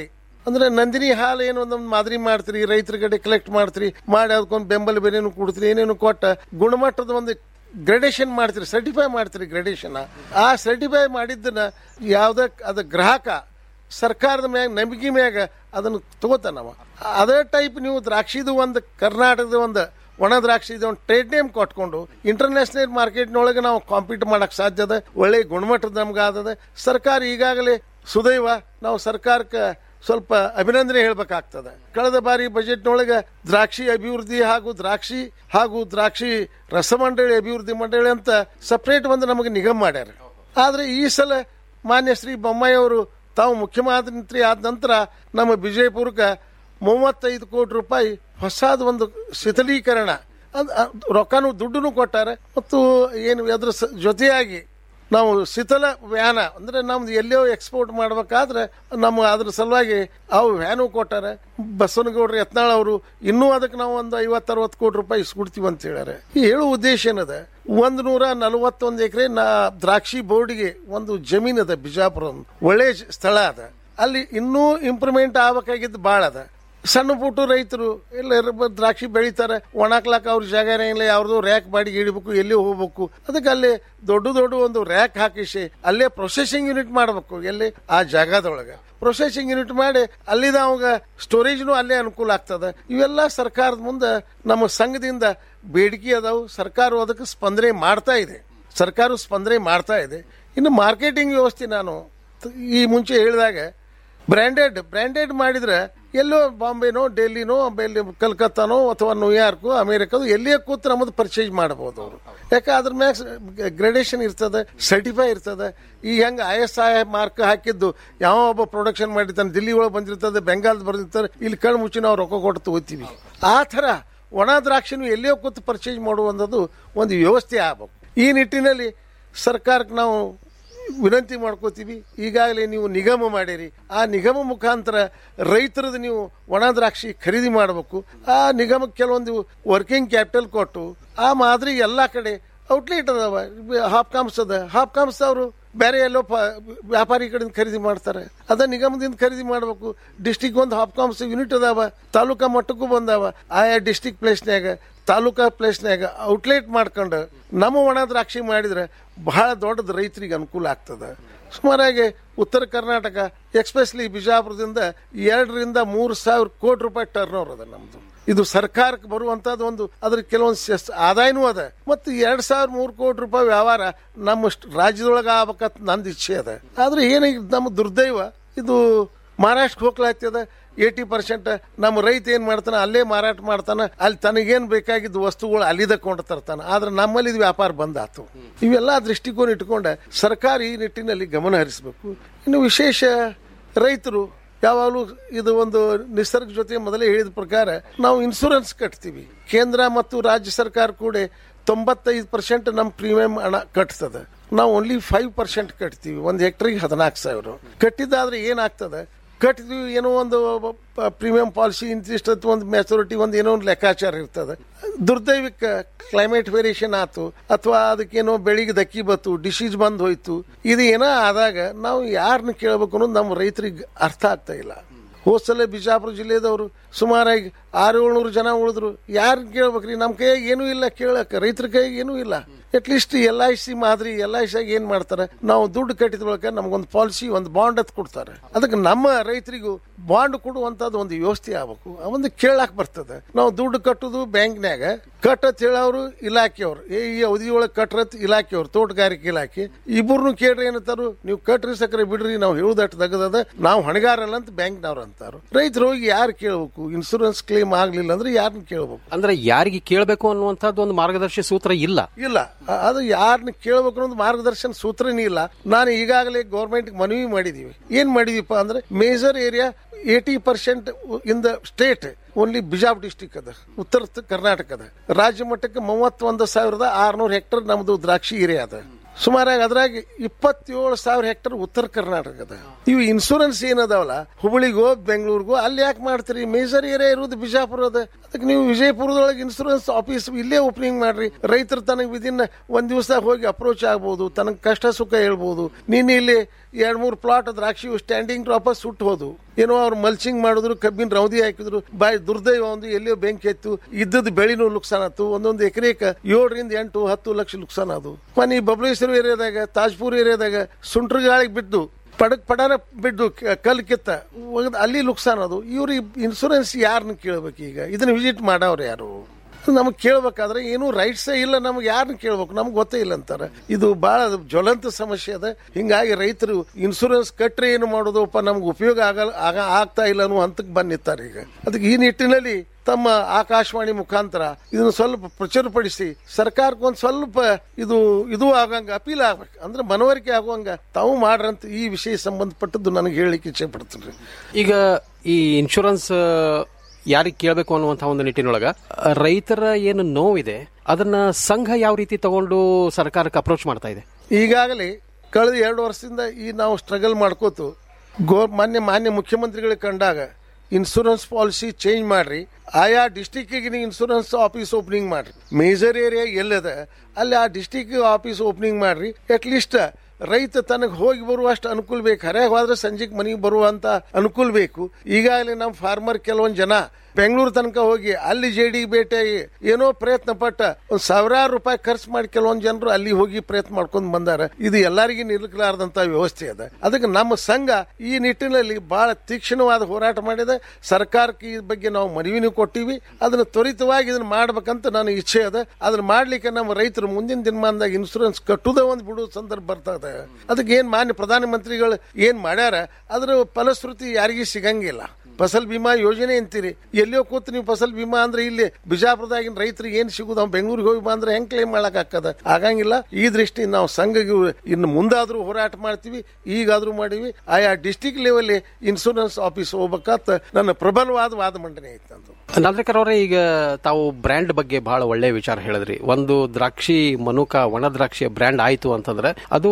ಅಂದ್ರೆ ನಂದಿನಿ ಹಾಲು ಏನು ಒಂದೊಂದು ಮಾದರಿ ಮಾಡ್ತೀರಿ ರೈತರ ಕಡೆ ಕಲೆಕ್ಟ್ ಮಾಡ್ತೀರಿ ಮಾಡಿ ಅದಕ್ಕೊಂದು ಬೆಂಬಲ ಬೆಲೆನು ಕೊಡ್ತೀರಿ ಏನೇನು ಕೊಟ್ಟ ಗುಣಮಟ್ಟದ ಒಂದು ಗ್ರೇಡೇಷನ್ ಮಾಡ್ತೀರಿ ಸರ್ಟಿಫೈ ಮಾಡ್ತೀರಿ ಗ್ರೇಡೇಷನ್ ಆ ಸರ್ಟಿಫೈ ಮಾಡಿದ್ದನ್ನ ಯಾವ್ದ ಅದ ಗ್ರಾಹಕ ಸರ್ಕಾರದ ಮ್ಯಾಗ ನಂಬಿಕೆ ಮ್ಯಾಗ ಅದನ್ನು ತಗೋತಾನವ ಅದೇ ಟೈಪ್ ನೀವು ದ್ರಾಕ್ಷಿದು ಒಂದು ಕರ್ನಾಟಕದ ಒಂದು ಒಣ ದ್ರಾಕ್ಷಿ ಒಂದು ಟ್ರೇಡ್ ನೇಮ್ ಕೊಟ್ಕೊಂಡು ಇಂಟರ್ನ್ಯಾಷನಲ್ ಮಾರ್ಕೆಟ್ನೊಳಗೆ ನಾವು ಕಾಂಪೀಟ್ ಮಾಡಕ್ ಸಾಧ್ಯ ಅದ ಒಳ್ಳೆ ಗುಣಮಟ್ಟದ ನಮ್ಗೆ ಆದದ ಸರ್ಕಾರ ಈಗಾಗಲೇ ಸುದೈವ ನಾವು ಸರ್ಕಾರಕ್ಕೆ ಸ್ವಲ್ಪ ಅಭಿನಂದನೆ ಹೇಳ್ಬೇಕಾಗ್ತದೆ ಕಳೆದ ಬಾರಿ ಬಜೆಟ್ನೊಳಗೆ ದ್ರಾಕ್ಷಿ ಅಭಿವೃದ್ಧಿ ಹಾಗೂ ದ್ರಾಕ್ಷಿ ಹಾಗೂ ದ್ರಾಕ್ಷಿ ರಸಮಂಡಳಿ ಅಭಿವೃದ್ಧಿ ಮಂಡಳಿ ಅಂತ ಸಪ್ರೇಟ್ ಒಂದು ನಮಗೆ ನಿಗಮ ಮಾಡ್ಯಾರ ಆದ್ರೆ ಈ ಸಲ ಮಾನ್ಯ ಶ್ರೀ ಬೊಮ್ಮಾಯಿ ಅವರು ತಾವು ಮುಖ್ಯಮಂತ್ರಿ ಆದ ನಂತರ ನಮ್ಮ ವಿಜಯಪುರಕ್ಕೆ ಮೂವತ್ತೈದು ಕೋಟಿ ರೂಪಾಯಿ ಹೊಸದ ಒಂದು ಶಿಥಲೀಕರಣ ಅದ್- ಅದ್ ರೊಕ್ಕನೂ ದುಡ್ಡನ್ನು ಕೊಟ್ಟಾರೆ ಮತ್ತು ಏನು ಅದ್ರ ಸ- ಜೊತೆಯಾಗಿ ನಾವು ಶೀತಲ ವ್ಯಾನ ಅಂದ್ರೆ ನಮ್ದು ಎಲ್ಲೋ ಎಕ್ಸ್ಪೋರ್ಟ್ ಮಾಡ್ಬೇಕಾದ್ರೆ ನಮ್ಮ ಅದ್ರ ಸಲುವಾಗಿ ಅವು ವ್ಯಾನು ಕೊಟ್ಟಾರೆ ಬಸವನಗೌಡ್ರ ಯತ್ನಾಳ್ ಅವರು ಇನ್ನೂ ಅದಕ್ಕೆ ನಾವು ಒಂದು ಐವತ್ತು ಅರವತ್ತು ಕೋಟಿ ರೂಪಾಯಿ ಇಸ್ಕೊಡ್ತೀವಿ ಅಂತ ಹೇಳ್ಯಾರೆ ಈ ಹೇಳೋ ಉದ್ದೇಶ ಏನದ ಒಂದ್ ನೂರ ನಲವತ್ತೊಂದು ಎಕರೆ ನಾ ದ್ರಾಕ್ಷಿ ಬೋರ್ಡ್ಗೆ ಒಂದು ಜಮೀನ್ ಅದ ಬಿಜಾಪುರ ಒಂದು ಒಳ್ಳೆ ಜ- ಸ್ಥಳ ಅದ ಅಲ್ಲಿ ಇನ್ನೂ ಇಂಪ್ರೂವ್ಮೆಂಟ್ ಆಗ್ಬೇಕಾಗಿದ್ದು ಭಾಳ ಅದ ಸಣ್ಣ ಪುಟ್ಟ ರೈತರು ಇಲ್ಲ ರ- ದ್ರಾಕ್ಷಿ ಬೆಳಿತಾರೆ ಒಣಾಕ್ಲಾಕ ಅವ್ರ ಜಾಗನೇ ಇಲ್ಲ ಯಾವ್ದೋ ರ್ಯಾಕ್ ಬಾಡಿಗೆ ಇಡಬೇಕು ಎಲ್ಲಿ ಹೋಗ್ಬೇಕು ಅದಕ್ಕೆ ಅಲ್ಲಿ ದೊಡ್ಡ ದೊಡ್ಡ ಒಂದು ರ್ಯಾಕ್ ಹಾಕಿಸಿ ಅಲ್ಲೇ ಪ್ರೊಸೆಸಿಂಗ್ ಯೂನಿಟ್ ಮಾಡಬೇಕು ಎಲ್ಲಿ ಆ ಜಾಗದೊಳಗೆ ಪ್ರೊಸೆಸಿಂಗ್ ಯೂನಿಟ್ ಮಾಡಿ ಅಲ್ಲಿದ ಅವಾಗ ಸ್ಟೋರೇಜ್ನು ಅಲ್ಲೇ ಅನುಕೂಲ ಆಗ್ತದೆ ಇವೆಲ್ಲ ಸರ್ಕಾರದ ಮುಂದೆ ನಮ್ಮ ಸಂಘದಿಂದ ಬೇಡಿಕೆ ಅದಾವು ಸರ್ಕಾರ ಅದಕ್ಕೆ ಸ್ಪಂದನೆ ಮಾಡ್ತಾ ಇದೆ ಸರ್ಕಾರ ಸ್ಪಂದನೆ ಮಾಡ್ತಾ ಇದೆ ಇನ್ನು ಮಾರ್ಕೆಟಿಂಗ್ ವ್ಯವಸ್ಥೆ ನಾನು ತ- ಈ ಮುಂಚೆ ಹೇಳಿದಾಗ ಬ್ರ್ಯಾಂಡೆಡ್ ಬ್ರ್ಯಾಂಡೆಡ್ ಮಾಡಿದ್ರೆ ಎಲ್ಲೋ ಬಾಂಬೆನೋ ಡೆಲ್ಲಿನೋ ಬೆಲ್ಲಿ ಕಲ್ಕತ್ತಾನೋ ಅಥವಾ ನ್ಯೂಯಾರ್ಕು ಅಮೇರಿಕದು ಎಲ್ಲಿಯೇ ಕೂತು ನಮ್ಮದು ಪರ್ಚೇಸ್ ಮಾಡಬಹುದು ಅವರು ಯಾಕೆ ಅದ್ರ ಮ್ಯಾಗ ಗ್ರೇಡೇಷನ್ ಇರ್ತದೆ ಸರ್ಟಿಫೈ ಇರ್ತದೆ ಈಗ ಹೆಂಗೆ ಐ ಎಸ್ ಐ ಮಾರ್ಕ್ ಹಾಕಿದ್ದು ಯಾವ ಒಬ್ಬ ಪ್ರೊಡಕ್ಷನ್ ಮಾಡಿರ್ತಾನೆ ದಿಲ್ಲಿ ಒಳಗೆ ಬಂದಿರ್ತದೆ ಬೆಂಗಾಲ್ ಬರ್ದಿರ್ತಾರೆ ಇಲ್ಲಿ ಕಣ್ಣು ಮುಚ್ಚಿ ನಾವು ರೊಕ್ಕ ಕೊಟ್ಟು ತಗೋತೀವಿ ಆ ಥರ ಒಣ ದ್ರಾಕ್ಷಿನೂ ಎಲ್ಲಿಯೋ ಕೂತು ಪರ್ಚೇಸ್ ಮಾಡುವಂಥದ್ದು ಒಂದು ವ್ಯವಸ್ಥೆ ಆಗಬೇಕು ಈ ನಿಟ್ಟಿನಲ್ಲಿ ಸರ್ಕಾರಕ್ಕೆ ನಾವು ವಿನಂತಿ ಮಾಡ್ಕೋತೀವಿ ಈಗಾಗಲೇ ನೀವು ನಿಗಮ ಮಾಡಿರಿ ಆ ನಿಗಮ ಮುಖಾಂತರ ರೈತರದ್ದು ನೀವು ಒಣ ದ್ರಾಕ್ಷಿ ಖರೀದಿ ಮಾಡಬೇಕು ಆ ನಿಗಮಕ್ಕೆ ಕೆಲವೊಂದು ವರ್ಕಿಂಗ್ ಕ್ಯಾಪಿಟಲ್ ಕೊಟ್ಟು ಆ ಮಾದರಿ ಎಲ್ಲ ಕಡೆ ಔಟ್ಲೆಟ್ ಅದಾವ ಹಾಪ್ ಕಾಮ್ಸ್ ಅದ ಹಾಪ್ ಕಾಮ್ಸ್ ಅವರು ಬೇರೆ ಎಲ್ಲೋ ಪ- ವ್ಯಾಪಾರಿ ಕಡೆಯಿಂದ ಖರೀದಿ ಮಾಡ್ತಾರೆ ಅದ ನಿಗಮದಿಂದ ಖರೀದಿ ಮಾಡಬೇಕು ಡಿಸ್ಟಿಕ್ ಒಂದು ಹಾಪ್ ಕಾಮ್ಸ್ ಯೂನಿಟ್ ಅದಾವ ತಾಲೂಕಾ ಮಟ್ಟಕ್ಕೂ ಬಂದಾವ ಆಯಾ ಡಿಸ್ಟಿಕ್ ಪ್ಲೇಸ್ನ್ಯಾಗ ತಾಲೂಕಾ ಪ್ಲೇಸ್ನ್ಯಾಗ ಔಟ್ಲೆಟ್ ಮಾಡ್ಕೊಂಡು ನಮ್ಮ ಒಣ ದ್ರಾಕ್ಷಿ ಮಾಡಿದ್ರೆ ಬಹಳ ದೊಡ್ಡದು ರೈತರಿಗೆ ಅನುಕೂಲ ಆಗ್ತದೆ ಸುಮಾರಾಗಿ ಉತ್ತರ ಕರ್ನಾಟಕ ಎಕ್ಸ್ಪೆಷಲಿ ಬಿಜಾಪುರದಿಂದ ಎರಡರಿಂದ ಮೂರು ಸಾವಿರ ಕೋಟಿ ರೂಪಾಯಿ ಟರ್ನ್ ಓವರ್ ಅದ ನಮ್ದು ಇದು ಸರ್ಕಾರಕ್ಕೆ ಬರುವಂತದ್ದು ಒಂದು ಅದ್ರ ಕೆಲವೊಂದು ಸೆಸ್- ಆದಾಯನೂ ಅದ ಮತ್ತು ಎರಡ್ ಸಾವಿರ ಮೂರು ಕೋಟಿ ರೂಪಾಯಿ ವ್ಯವಹಾರ ನಮ್ಮ ಸ್ಟ್- ರಾಜ್ಯದೊಳಗೆ ಆಗ್ಬೇಕಂತ ನಂದು ಇಚ್ಛೆ ಅದ ಆದ್ರೆ ಏನಾಗಿ ನಮ್ಮ ದುರ್ದೈವ ಇದು ಮಹಾರಾಷ್ಟ್ರಕ್ಕೆ ಹೋಗ್ಲಾಗ್ತದ ಏಯ್ಟಿ ಪರ್ಸೆಂಟ್ ನಮ್ಮ ರೈತ ಏನ್ ಮಾಡ್ತಾನ ಅಲ್ಲೇ ಮಾರಾಟ ಮಾಡ್ತಾನ ಅಲ್ಲಿ ತನಗೇನ್ ಬೇಕಾಗಿದ್ದ ವಸ್ತುಗಳು ಅಲ್ಲಿದ ಕೊಂಡು ತರ್ತಾನ ಆದ್ರೆ ನಮ್ಮಲ್ಲಿ ಇದು ವ್ಯಾಪಾರ ಬಂದಾತು ಇವೆಲ್ಲ ದೃಷ್ಟಿಕೋನ ಇಟ್ಕೊಂಡ ಸರ್ಕಾರ ಈ ನಿಟ್ಟಿನಲ್ಲಿ ಗಮನ ಹರಿಸಬೇಕು ಇನ್ನು ವಿಶೇಷ ರೈತರು ಯಾವಾಗಲೂ ಇದು ಒಂದು ನಿಸರ್ಗ ಜೊತೆ ಮೊದಲೇ ಹೇಳಿದ ಪ್ರಕಾರ ನಾವು ಇನ್ಸೂರೆನ್ಸ್ ಕಟ್ತೀವಿ ಕೇಂದ್ರ ಮತ್ತು ರಾಜ್ಯ ಸರ್ಕಾರ ಕೂಡ ತೊಂಬತ್ತೈದು ಪರ್ಸೆಂಟ್ ನಮ್ಮ ಪ್ರೀಮಿಯಂ ಹಣ ಕಟ್ತದೆ ನಾವು ಓನ್ಲಿ ಫೈವ್ ಪರ್ಸೆಂಟ್ ಕಟ್ತೀವಿ ಒಂದು ಹೆಕ್ಟ್ರಿಗೆ ಹದಿನಾಲ್ಕು ಸಾವಿರ ಕಟ್ಟಿದ್ದಾದ್ರೆ ಏನಾಗ್ತದೆ ಕಟ್ಟಿದ್ವಿ ಏನೋ ಒಂದು ಪ್ರೀಮಿಯಂ ಪಾಲಿಸಿ ಇಂತಿಷ್ಟು ಒಂದು ಮೆಚುರಿಟಿ ಒಂದು ಏನೋ ಒಂದು ಲೆಕ್ಕಾಚಾರ ಇರ್ತದೆ ದುರ್ದೈವಿಕ ಕ್ಲೈಮೇಟ್ ವೇರಿಯೇಷನ್ ಆತು ಅಥವಾ ಅದಕ್ಕೇನೋ ಬೆಳಿಗ್ಗೆ ದಕ್ಕಿ ಬತ್ತು ಡಿಸೀಸ್ ಬಂದ್ ಹೋಯ್ತು ಇದು ಏನೋ ಆದಾಗ ನಾವು ಯಾರನ್ನ ಕೇಳಬೇಕು ಅನ್ನೋದು ನಮ್ಮ ರೈತರಿಗೆ ಅರ್ಥ ಆಗ್ತಾ ಇಲ್ಲ ಹೋದ್ಸಲ ಬಿಜಾಪುರ ಜಿಲ್ಲೆದವರು ಸುಮಾರಾಗಿ ಆರು ಏಳ್ನೂರು ಜನ ಉಳಿದ್ರು ಯಾರು ಕೇಳ್ಬೇಕ್ರಿ ನಮ್ಮ ಕೈಯಾಗ ಏನೂ ಇಲ್ಲ ಕೇಳಕ್ ರೈತರ ಕೈಯಾಗ ಏನೂ ಇಲ್ಲ ಅಟ್ಲೀಸ್ಟ್ ಎಲ್ ಐ ಸಿ ಮಾದರಿ ಎಲ್ ಐ ಸಿ ಏನ್ ಮಾಡ್ತಾರೆ ನಾವು ದುಡ್ಡು ಕಟ್ಟಿದ ಬಳಿಕ ನಮಗೊಂದು ಪಾಲಿಸಿ ಒಂದು ಬಾಂಡ್ ಅಂತ ಕೊಡ್ತಾರೆ ಅದಕ್ಕೆ ನಮ್ಮ ರೈತರಿಗೂ ಬಾಂಡ್ ಕೊಡುವಂತದ್ದು ಒಂದು ವ್ಯವಸ್ಥೆ ಆಗ್ಬೇಕು ಒಂದು ಕೇಳಾಕ್ ಬರ್ತದೆ ನಾವು ದುಡ್ಡು ಕಟ್ಟುದು ಬ್ಯಾಂಕ್ನ್ಯಾಗ ಕಟ್ಟತ್ ಹೇಳೋರು ಇಲಾಖೆಯವ್ರು ಏ ಈ ಅವಧಿ ಒಳಗೆ ಕಟ್ರತ್ ಇಲಾಖೆಯವ್ರು ತೋಟಗಾರಿಕೆ ಇಲಾಖೆ ಇಬ್ಬರನ್ನು ಕೇಳ್ರಿ ಏನಂತಾರು ನೀವು ಕಟ್ರಿ ಸಕ್ಕರೆ ಬಿಡ್ರಿ ನಾವು ಹೇಳುದಟ್ಟು ತೆಗದದ ನಾವು ಹೊಣೆಗಾರಲ್ಲ ಅಂತ ಬ್ಯಾಂಕ್ನವ್ರು ಅಂತಾರು ರೈತರು ಹೋಗಿ ಯಾರು ಕೇಳಬೇಕು ಇನ್ಸೂರೆನ್ಸ್ ಕ್ಲೇಮ್ ಆಗ್ಲಿಲ್ಲ ಅಂದ್ರೆ ಯಾರನ್ನ ಕೇಳಬೇಕು ಅಂದ್ರೆ ಯಾರಿಗೆ ಕೇಳಬೇಕು ಅನ್ನುವಂಥದ್ದು ಒಂದು ಮಾರ್ಗದರ್ಶಿ ಸೂತ್ರ ಇಲ್ಲ ಇಲ್ಲ ಅ- ಅದು ಯಾರನ್ನ ಕೇಳಬೇಕು ಅನ್ನೋದು ಮಾರ್ಗದರ್ಶನ ಸೂತ್ರನೇ ಇಲ್ಲ ನಾನು ಈಗಾಗಲೇ ಗೌರ್ಮೆಂಟ್ ಮನವಿ ಮಾಡಿದೀವಿ ಏನ್ ಮಾಡಿದೀಪ ಅಂದ್ರೆ major area eighty percent in the state only Bijapur district ಅದ ಉತ್ತರ ತ- ಕರ್ನಾಟಕ ಅದ ರಾಜ್ಯ ಮಟ್ಟಕ್ಕೆ ಮೂವತ್ತೊಂದು ಸಾವಿರದ ಆರ್ನೂರು ಹೆಕ್ಟರ್ ನಮ್ದು ದ್ರಾಕ್ಷಿ ಏರಿಯಾ ಅದ ಸುಮಾರಾಗಿ ಅದ್ರಾಗ ಇಪ್ಪತ್ತೇಳು ಸಾವಿರ ಹೆಕ್ಟರ್ ಉತ್ತರ ಕರ್ನಾಟಕ ಅದ ಇವು ಇನ್ಸೂರೆನ್ಸ್ ಏನದಾವಲ್ಲ ಹುಬ್ಬಳ್ಳಿಗೋ ಬೆಂಗಳೂರಿಗೋ ಅಲ್ಲಿ ಯಾಕೆ ಮಾಡ್ತೀರಿ ಮೇಜರ್ ಏರಿಯಾ ಇರೋದು ಬಿಜಾಪುರ ಅದ ಅದಕ್ಕೆ ನೀವು ವಿಜಯಪುರದೊಳಗೆ ಇನ್ಸೂರೆನ್ಸ್ ಆಫೀಸ್ ಇಲ್ಲೇ ಓಪನಿಂಗ್ ಮಾಡ್ರಿ ರೈತರು ತನಗೆ ವಿದಿನ್ ಒಂದ್ ದಿವಸ ಹೋಗಿ ಅಪ್ರೋಚ್ ಆಗ್ಬೋದು ತನಗೆ ಕಷ್ಟ ಸುಖ ಹೇಳ್ಬೋದು ನೀನು ಇಲ್ಲಿ ಎರಡ್ ಮೂರು ಪ್ಲಾಟ್ ದ್ರಾಕ್ಷಿ ಸ್ಟ್ಯಾಂಡಿಂಗ್ ಡ್ರಾಪ್ ಸುಟ್ಟು ಹೋದು ಏನೋ ಅವ್ರು ಮಲ್ಚಿಂಗ್ ಮಾಡಿದ್ರು ಕಬ್ಬಿನ ರೌದಿ ಹಾಕಿದ್ರು ಬಾಯಿ ದುರ್ದೈವ ಒಂದು ಎಲ್ಲಿಯೋ ಬೆಂಕಿ ಎತ್ತು ಇದ್ದದ್ದು ಬೆಳಿನೂ ನುಕ್ಸಾನ್ ಆಯ್ತು ಒಂದೊಂದು ಎಕರೆಕ ಏಳರಿಂದ ಎಂಟು ಹತ್ತು ಲಕ್ಷ ನುಕ್ಸಾನ್ ಅದು ಮನೆ ಬಬಲೇಶ್ವರ ಏರಿಯಾದಾಗ ತಾಜ್ಪುರ್ ಏರಿಯಾದಾಗ ಸುಂಟ್ರ ಗಾಳಿಗೆ ಬಿದ್ದು ಪಡಕ್ ಪಡಾರ ಬಿದ್ದು ಕ- ಕಲ್ಲು ಕಿತ್ತ ಒಗ್ದ್ ಅಲ್ಲಿ ನುಕ್ಸಾನ್ ಅದು ಇವ್ರಿಗೆ ಇನ್ಸೂರೆನ್ಸ್ ಯಾರನ್ನ ಕೇಳ್ಬೇಕು ಈಗ ಇದನ್ನ ವಿಸಿಟ್ ಮಾಡವ್ರು ಯಾರು ನಮಗೆ ಕೇಳ್ಬೇಕಾದ್ರೆ ಏನೂ ರೈಟ್ಸೇ ಇಲ್ಲ ನಮ್ಗೆ ಯಾರನ್ನ ಕೇಳ್ಬೇಕು ನಮ್ಗೆ ಗೊತ್ತೇ ಇಲ್ಲ ಅಂತಾರೆ ಇದು ಬಹಳ ಜ್ವಲಂತ ಸಮಸ್ಯೆ ಅದ ಹಿಂಗಾಗಿ ರೈತರು ಇನ್ಸೂರೆನ್ಸ್ ಕಟ್ರೆ ಏನು ಮಾಡೋದಪ್ಪ ನಮ್ಗೆ ಉಪಯೋಗ ಆಗಲ್ಲ ಆಗ ಆಗ್ತಾ ಇಲ್ಲ ಅನ್ನೋ ಹಂತಕ್ಕೆ ಬಂದು ನಿಂತಾರೆ ಈಗ ಅದಕ್ಕೆ ಈ ನಿಟ್ಟಿನಲ್ಲಿ ತಮ್ಮ ಆಕಾಶವಾಣಿ ಮುಖಾಂತರ ಇದನ್ನು ಸ್ವಲ್ಪ ಪ್ರಚುರಪಡಿಸಿ ಸರ್ಕಾರಕ್ಕೆ ಒಂದು ಸ್ವಲ್ಪ ಇದು ಇದು ಆಗಂಗ ಅಪೀಲ್ ಆಗ್ಬೇಕು ಅಂದ್ರೆ ಮನವರಿಕೆ ಆಗುವಂಗ ತಾವು ಮಾಡ್ರಂತ ಈ ವಿಷಯ ಸಂಬಂಧಪಟ್ಟದ್ದು ನನಗೆ ಹೇಳಲಿಕ್ಕೆ ಇಚ್ಛೆ ಪಡ್ತೀನಿ ಈಗ ಈ ಇನ್ಶೂರೆನ್ಸ್ ಯಾರಿಗೆ ಕೇಳಬೇಕು ಅನ್ನುವಂಥ ಒಂದು ನಿಟ್ಟಿನೊಳಗ ಆ, ರೈತರ ಏನು ನೋವಿದೆ ಅದನ್ನ ಸಂಘ ಯಾವ ರೀತಿ ತಗೊಂಡು ಸರ್ಕಾರಕ್ಕೆ ಅಪ್ರೋಚ್ ಮಾಡ್ತಾ ಇದೆ ಈಗಾಗಲೇ ಕಳೆದ ಎರಡು ವರ್ಷದಿಂದ ಈ ನಾವು ಸ್ಟ್ರಗಲ್ ಮಾಡ್ಕೋತು ಗೋರ್ ಮಾನ್ಯ ಮಾನ್ಯ ಮುಖ್ಯಮಂತ್ರಿಗಳಿಗೆ ಕಂಡಾಗ ಇನ್ಸೂರೆನ್ಸ್ ಪಾಲಿಸಿ ಚೇಂಜ್ ಮಾಡ್ರಿ ಆಯಾ ಡಿಸ್ಟಿಕ್ಕಿಗೆ ನೀವು ಇನ್ಸೂರೆನ್ಸ್ ಆಫೀಸ್ ಓಪನಿಂಗ್ ಮಾಡ್ರಿ ಮೇಜರ್ ಏರಿಯಾ ಎಲ್ಲದ ಅಲ್ಲಿ ಆ ಡಿಸ್ಟಿಕ್ ಆಫೀಸ್ ಓಪನಿಂಗ್ ಮಾಡ್ರಿ ಅಟ್ ಲೀಸ್ಟ್ ರೈತ ತನಗೆ ಹೋಗಿ ಬರುವಷ್ಟು ಅನುಕೂಲ ಬೇಕು ಹರ್ಯಾಗ ಹೋದ್ರೆ ಸಂಜೆಗೆ ಮನೆಗೆ ಬರುವಂತ ಅನುಕೂಲ ಬೇಕು ಈಗಾಗಲೇ ನಮ್ಮ ಫಾರ್ಮರ್ ಕೆಲವೊಂದು ಜನ ಬೆಂಗಳೂರು ತನಕ ಹೋಗಿ ಅಲ್ಲಿ ಜೆ ಡಿ ಭೇಟಿಯಾಗಿ ಏನೋ ಪ್ರಯತ್ನ ಪಟ್ಟ ಒಂದು ಸಾವಿರಾರು ರೂಪಾಯಿ ಖರ್ಚು ಮಾಡಿ ಕೆಲವೊಂದು ಜನರು ಅಲ್ಲಿ ಹೋಗಿ ಪ್ರಯತ್ನ ಮಾಡ್ಕೊಂಡು ಬಂದಾರ ಇದು ಎಲ್ಲರಿಗೂ ನಿಲ್ಲಲಾರದಂತ ವ್ಯವಸ್ಥೆ ಅದ ಅದಕ್ಕೆ ನಮ್ಮ ಸಂಘ ಈ ನಿಟ್ಟಿನಲ್ಲಿ ಬಹಳ ತೀಕ್ಷ್ಣವಾದ ಹೋರಾಟ ಮಾಡಿದೆ ಸರ್ಕಾರಕ್ಕೆ ಈ ಬಗ್ಗೆ ನಾವು ಮನವಿನೂ ಕೊಟ್ಟಿವಿ ಅದನ್ನ ತ್ವರಿತವಾಗಿ ಇದನ್ನ ಮಾಡ್ಬೇಕಂತ ನನ್ನ ಇಚ್ಛೆ ಅದ ಅದನ್ನ ಮಾಡ್ಲಿಕ್ಕೆ ನಮ್ಮ ರೈತರು ಮುಂದಿನ ದಿನಮಾನದಾಗ ಇನ್ಸೂರೆನ್ಸ್ ಕಟ್ಟುದ ಒಂದು ಬಿಡುವ ಸಂದರ್ಭ ಬರ್ತದೆ ಅದಕ್ಕೆ ಏನ್ ಮಾನ್ಯ ಪ್ರಧಾನಮಂತ್ರಿಗಳು ಏನ್ ಮಾಡ್ಯಾರ ಅದ್ರ ಫಲಶ್ರುತಿ ಯಾರಿಗೂ ಸಿಗಂಗಿಲ್ಲ ಫಸಲ್ ಬಿಮಾ ಯೋಜನೆ ಅಂತೀರಿ ಎಲ್ಲಿಯೋ ಕೂತು ನೀವು ಫಸಲ್ ಬಿಮಾ ಅಂದ್ರೆ ಇಲ್ಲಿ ಬಿಜಾಪುರದಾಗಿನ ರೈತರಿಗೆ ಏನ್ ಸಿಗುದು ಅವ್ನು ಬೆಂಗಳೂರಿಗೆ ಹೋಗಿ ಬಾ ಅಂದ್ರೆ ಹೆಂಗ್ ಕ್ಲೇಮ್ ಮಾಡಕ್ ಆಗ್ತದ ಆಗಂಗಿಲ್ಲ ಈ ದೃಷ್ಟಿ ನಾವು ಸಂಘಗೆ ಇನ್ನು ಮುಂದಾದ್ರೂ ಹೋರಾಟ ಮಾಡ್ತೀವಿ ಈಗಾದ್ರೂ ಮಾಡೀವಿ ಆಯಾ ಡಿಸ್ಟಿಕ್ ಲೆವೆಲ್ ಇನ್ಸೂರೆನ್ಸ್ ಆಫೀಸ್ ಹೋಗ್ಬೇಕಂತ ನನ್ನ ಪ್ರಬಲವಾದ ವಾದ ಮಂಡನೆ ಐತೆ ಅಂತ ನಾಲ್ಕರ್ ಅವರೇ ಈಗ ತಾವು ಬ್ರ್ಯಾಂಡ್ ಬಗ್ಗೆ ಬಹಳ ಒಳ್ಳೆ ವಿಚಾರ ಹೇಳಿದ್ರಿ ಒಂದು ದ್ರಾಕ್ಷಿ ಮನುಕ ಒಣ ದ್ರಾಕ್ಷಿಯ ಬ್ರ್ಯಾಂಡ್ ಆಯ್ತು ಅಂತಂದ್ರೆ ಅದು